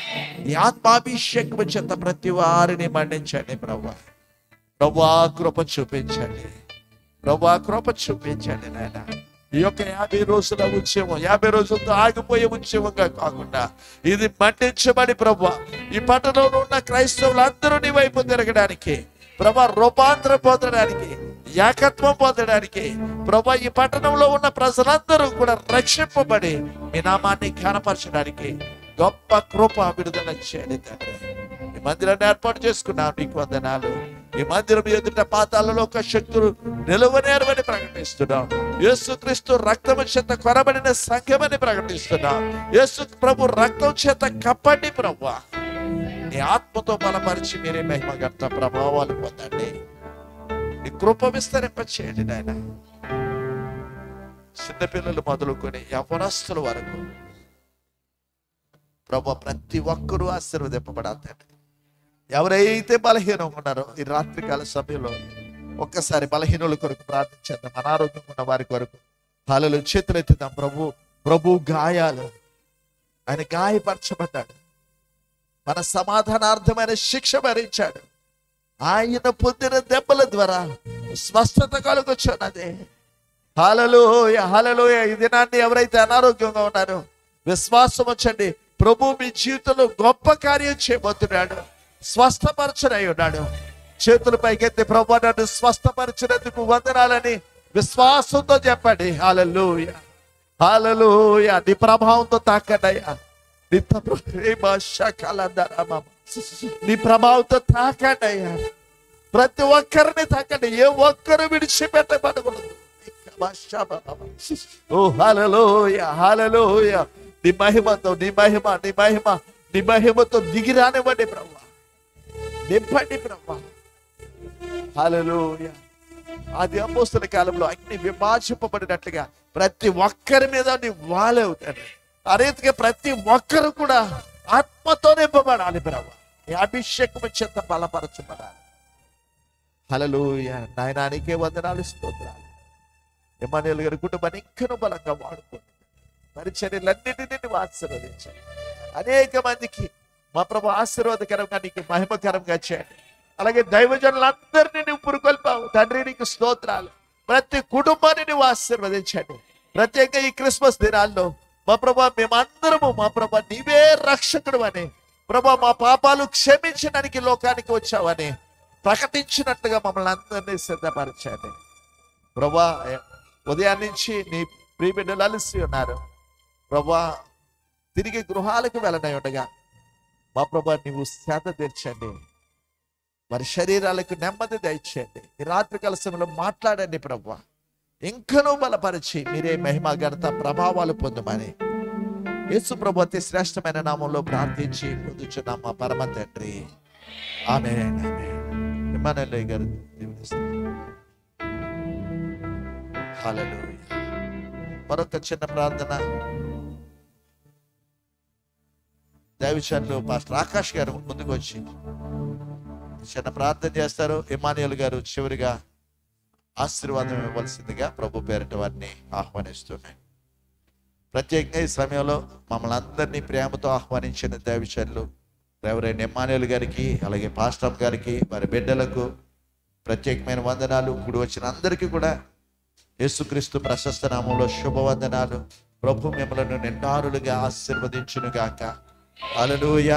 Speaker 5: నీ ఆత్మాభిషేకము చేత ప్రతి వారిని మండించండి ప్రభా ప్రభా కృప చూపించండి ప్రభా కృప చూపించండి నాయన ఈ యొక్క యాభై రోజుల ఉద్యమం యాభై రోజులతో ఆగిపోయే ఉద్యమంగా కాకుండా ఇది మండించబడి ప్రభా ఈ పట్టణంలో ఉన్న క్రైస్తవులందరూ నీ వైపు తిరగడానికి ప్రభా రూపాంతరం పొందడానికి ఏకత్వం పొందడానికి ప్రభా ఈ పట్టణంలో ఉన్న ప్రజలందరూ కూడా రక్షింపబడి మీ నామాన్ని ఘనపరచడానికి గొప్ప కృప విడుదల చేయండి తండ్రి ఈ మందిరాన్ని ఏర్పాటు చేసుకున్నాం నీకు వందనాలు ఈ మందిరం ఎదుట పాతాలలో ఒక శక్తులు నిలువనేరవని ప్రకటిస్తున్నాం యేసుక్రీస్తు రక్తము చేత కొరబడిన సంఘమని ప్రకటిస్తున్నాం యేసు ప్రభు రక్తం చేత కప్పండి ప్రభు నీ ఆత్మతో బలపరిచి మీరే మహిమగంత ప్రభావాలు పొందండి నీ కృప విస్తరింప చేయండి నాయన చిన్నపిల్లలు మొదలుకొని యవనస్తుల వరకు ప్రభు ప్రతి ఒక్కరూ ఆశీర్వదింపబడాలి తండ్రి ఎవరైతే బలహీనంగా ఉన్నారో ఈ రాత్రికాల సమయంలో ఒక్కసారి బలహీనుల కొరకు ప్రార్థించేద్దాం అనారోగ్యంగా ఉన్న వారి కొరకు కాలలో చేతులెత్తుదాం ప్రభు ప్రభు గాయాలు ఆయన గాయపరచబడ్డాడు మన సమాధానార్థమైన శిక్ష భరించాడు ఆయన పొందిన దెబ్బల ద్వారా స్వస్థత కలుగుచున్నది హాలలోయ హాలలోయ ఈ దినాన్ని ఎవరైతే అనారోగ్యంగా ఉన్నారో విశ్వాసం వచ్చండి ప్రభు మీ జీవితంలో గొప్ప కార్యం చేయబోతున్నాడు స్వస్థపరచనై ఉన్నాడు చేతుల పైకెత్తి ప్రభు నన్ను స్వస్థపరిచినందుకు వందనాలని విశ్వాసంతో చెప్పండి హాలలోయ హాలలోయ నీ ప్రభావంతో తాకండయ్యా నీ తప్పు ప్రేమ శకలందరమమ. నీ ప్రభావంతో తాకండి అయ్యా ప్రతి ఒక్కరిని తాకండి ఏ ఒక్కరు విడిచిపెట్టబడకూడదు ఓ హలలోయ హలలోయ నీ మహిమతో నీ మహిమ నీ మహిమ నీ మహిమతో దిగి రానివ్వండి ప్రభా నింపండి ప్రభా హలలోయ అది అపోస్తుల కాలంలో అగ్ని విభాజింపబడినట్లుగా ప్రతి ఒక్కరి మీద నీ వాలవుతాడు ఆ రీతిగా ప్రతి ఒక్కరు కూడా ఆత్మతో నింపబడాలి ప్రభా నీ అభిషేకం చేత బలపరచబడాలి హలలోయ నాయనానికే వందనాలు స్తోత్రాలు ఎమ్మానుయేల్ గారి కుటుంబాన్ని ఇంకనూ బలంగా వాడుకోండి పరిచర్యలన్నిటినీ నువ్వు ఆశీర్వదించండి అనేక మందికి మా ప్రభు ఆశీర్వాదకరంగా నీకు మహిమకరంగా చేయండి అలాగే దైవజనులందరినీ నువ్వు పురుకొల్పావు తండ్రి నీకు స్తోత్రాలు ప్రతి కుటుంబాన్ని నువ్వు ఆశీర్వదించండి ప్రత్యేకంగా ఈ క్రిస్మస్ దినాల్లో మా ప్రభా మేమందరము మా ప్రభా నీవే రక్షకుడు అని ప్రభా మా పాపాలు క్షమించడానికి లోకానికి వచ్చావని ప్రకటించినట్లుగా మమ్మల్ని అందరినీ సిద్ధపరచండి ప్రభా ఉదయం నుంచి నీ ప్రియ బిడ్డలు అలసి ఉన్నారు ప్రభా తిరిగి గృహాలకు వెళ్ళనై ఉండగా మా ప్రభా నీవు శాత తీర్చండి వారి శరీరాలకు నెమ్మది దయచేయండి ఈ రాత్రి సమయంలో మాట్లాడండి ప్రభా ఇంకనూ బలపరిచి మీరే మహిమ ఘనత ప్రభావాలు పొందమని యేసు ప్రభు అతి శ్రేష్టమైన నామంలో ప్రార్థించి పొందుచున్నాం మా పరమ తండ్రి ఆమె ఇమ్మానుయేలయ్య గారు దీవిస్తారు హల్లెలూయా మరొక చిన్న ప్రార్థన దైవచంలో పాస్టర్ ఆకాష్ గారు ముందుకు వచ్చి చిన్న ప్రార్థన చేస్తారు ఇమానియల్ గారు చివరిగా ఆశీర్వాదం ఇవ్వవలసిందిగా ప్రభు పేరిట వారిని ఆహ్వానిస్తున్నాయి ప్రత్యేకంగా ఈ సమయంలో మమ్మల్ని అందరినీ ప్రేమతో ఆహ్వానించిన దైవచనులు రెవరెండ్ ఎమ్మానుయల్ గారికి అలాగే పాస్టర్ గారికి వారి బిడ్డలకు ప్రత్యేకమైన వందనాలు ఇప్పుడు వచ్చిన అందరికీ కూడా యేసుక్రీస్తు ప్రశస్త నామంలో శుభవందనాలు ప్రభు మిమ్మలను నిండారులుగా ఆశీర్వదించును గాక హలలుయ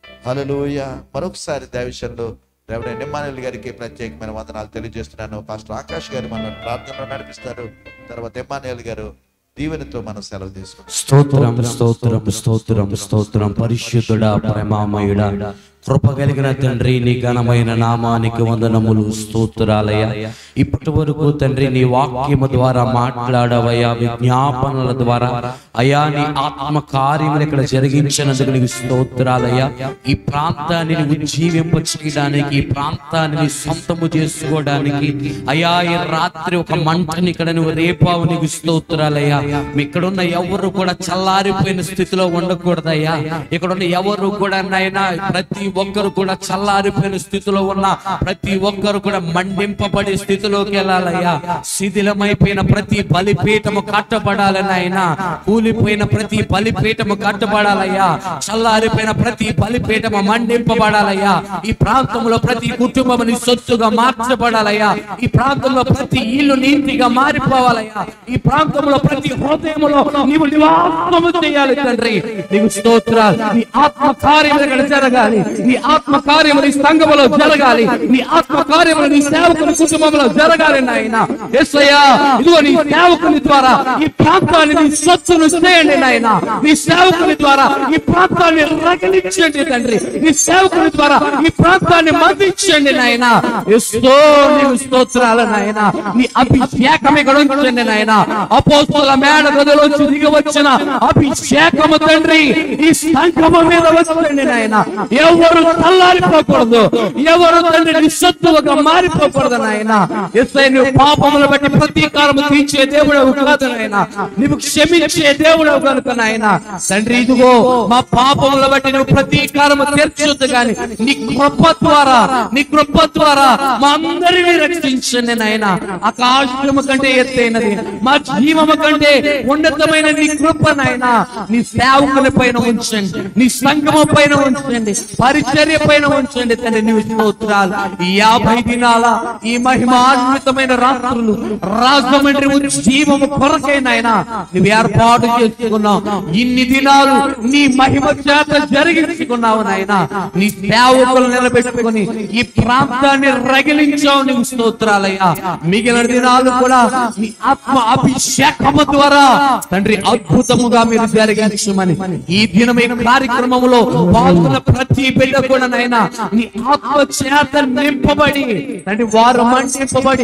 Speaker 5: హలలుయ మరొకసారి దైవశంలో రెవరెండ్ నిమ్మానుల్ గారికి ప్రత్యేకమైన వందనాలు తెలియజేస్తున్నాను పాస్టర్ ఆకాష్ గారు మనల్ని ప్రార్థనలో నడిపిస్తారు తర్వాత ఎమ్మానుయల్ గారు దీవెనతో మనం సెలవు తీసుకుంటాం
Speaker 3: స్తోత్రం స్తోత్రం స్తోత్రం స్తోత్రం పరిశుద్ధుడా ప్రేమామయుడా కృప కలిగిన తండ్రి నీ ఘనమైన నామానికి వందనములు స్తోత్రాలయ ఇప్పటి వరకు తండ్రి నీ వాక్యము ద్వారా మాట్లాడవయ్యా విజ్ఞాపనల ద్వారా అయా నీ ఆత్మ కార్యములు ఇక్కడ జరిగించినందుకు నీకు స్తోత్రాలయ్యా ఈ ప్రాంతాన్ని నువ్వు జీవింప చేయడానికి ఈ ప్రాంతాన్ని నీ సొంతము చేసుకోవడానికి అయా ఈ రాత్రి ఒక మంటని ఇక్కడ నువ్వు రేపావు నీకు స్తోత్రాలయ్యా ఇక్కడున్న ఎవరు కూడా చల్లారిపోయిన స్థితిలో ఉండకూడదయ్యా ఇక్కడున్న ఎవరు కూడా నాయనా ప్రతి ఒక్కరు కూడా చల్లారిపోయిన స్థితిలో ఉన్న ప్రతి ఒక్కరు కూడా మండింపబడే స్థితిలోకి వెళ్ళాలయ్యా శిథిలమైపోయిన ప్రతి బలిపీఠము కట్టబడాలని ఆయన కూలిపోయిన ప్రతి బలిపీఠము కట్టబడాలయ్యా చల్లారిపోయిన ప్రతి బలిపీఠము మండింపబడాలయ్యా ఈ ప్రాంతంలో ప్రతి కుటుంబం నీ సొత్తుగా మార్చబడాలయ్యా ఈ ప్రాంతంలో ప్రతి ఇల్లు నీతిగా మారిపోవాలయ్యా ఈ ప్రాంతంలో ప్రతి హృదయములో నీవు నివాసము చేయాలి తండ్రి నీకు స్తోత్రాలు నీ ఆత్మ కార్యములు ఇక్కడ జరగాలి నీ ఆత్మ కార్యములు నీ సంఘములో జరగాలి నీ ఆత్మ కార్యములు నీ సేవకుని కుటుంబంలో జరగాలి నాయన యేసయ్యా ఇదిగో నీ సేవకుని ద్వారా ఈ ప్రాంతాన్ని నీ సొత్తును చేయండి నాయన నీ సేవకుని ద్వారా ఈ ప్రాంతాన్ని రగిలించండి తండ్రి నీ సేవకుని ద్వారా ఈ ప్రాంతాన్ని మందించండి నాయన ఎస్తో నీకు స్తోత్రాలు నాయన నీ అభిషేకం ఇక్కడ ఉంచండి నాయన అపోస్తుల మేడ గదిలోంచి దిగి వచ్చిన అభిషేకము తండ్రి ఈ సంఘము మీద వచ్చండి నాయన ఎవరు తల్లారిపోకూడదు ఎవరు తండ్రి నిశ్శత్తువుగా మారిపోకూడదు నాయన ఎస్ఐ నువ్వు పాపములు బట్టి ప్రతీకారము తీర్చే దేవుడవు కాదు నాయన నువ్వు క్షమించే దేవుడవు కనుక నాయన తండ్రి ఇదిగో మా పాపములు బట్టి నువ్వు ప్రతీకారము తీర్చొద్దు గాని నీ కృప ద్వారా నీ కృప ద్వారా మా అందరినీ రక్షించండి నాయన ఆకాశము కంటే ఎత్తైనది మా జీవము కంటే ఉన్నతమైన నీ కృప నాయన నీ సేవకుల పైన ఉంచండి నీ సంగమ పైన ఉంచండి పరిచర్య పైన ఉంచండి తండ్రి నీ స్తోత్రాలు ఈ యాభై దినాల ఈ మహిమాన్వితమైన రాత్రులు రాజమండ్రి జీవము కొరకై నాయన నువ్వు ఏర్పాటు చేసుకున్నావు ఇన్ని దినాలు నీ మహిమ చేత జరిగించుకున్నావు నాయన నీ సేవకులు నిలబెట్టుకుని ఈ ప్రాంతాన్ని రగిలించావు నీకు స్తోత్రాలయ్యా మిగిలిన దినాలు కూడా నీ ఆత్మ అభిషేకము ద్వారా తండ్రి అద్భుతముగా మీరు జరిగించమని ఈ దినం ఈ కార్యక్రమంలో పాల్గొన్న ప్రతి బిడ్డ కూడా నాయనా నీ ఆత్మ చేత నింపబడి తండ్రి వారు మండింపబడి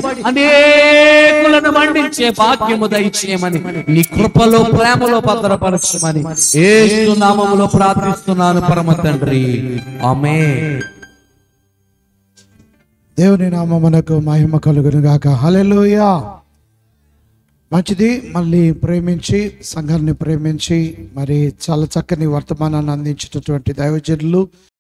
Speaker 3: అనేకులను మండించే భాగ్యము దయచేయమని నీ కృపలో ప్రేమలో భద్రపరచమని ఏసు నామములో ప్రార్థిస్తున్నాను పరమ తండ్రి ఆమె
Speaker 1: దేవుని నామమునకు మహిమ కలుగును గాక హల్లెలూయా మంచిది మళ్ళీ ప్రేమించి సంఘాన్ని ప్రేమించి మరి చాలా చక్కని వర్తమానాన్ని అందించేటటువంటి దైవజనులు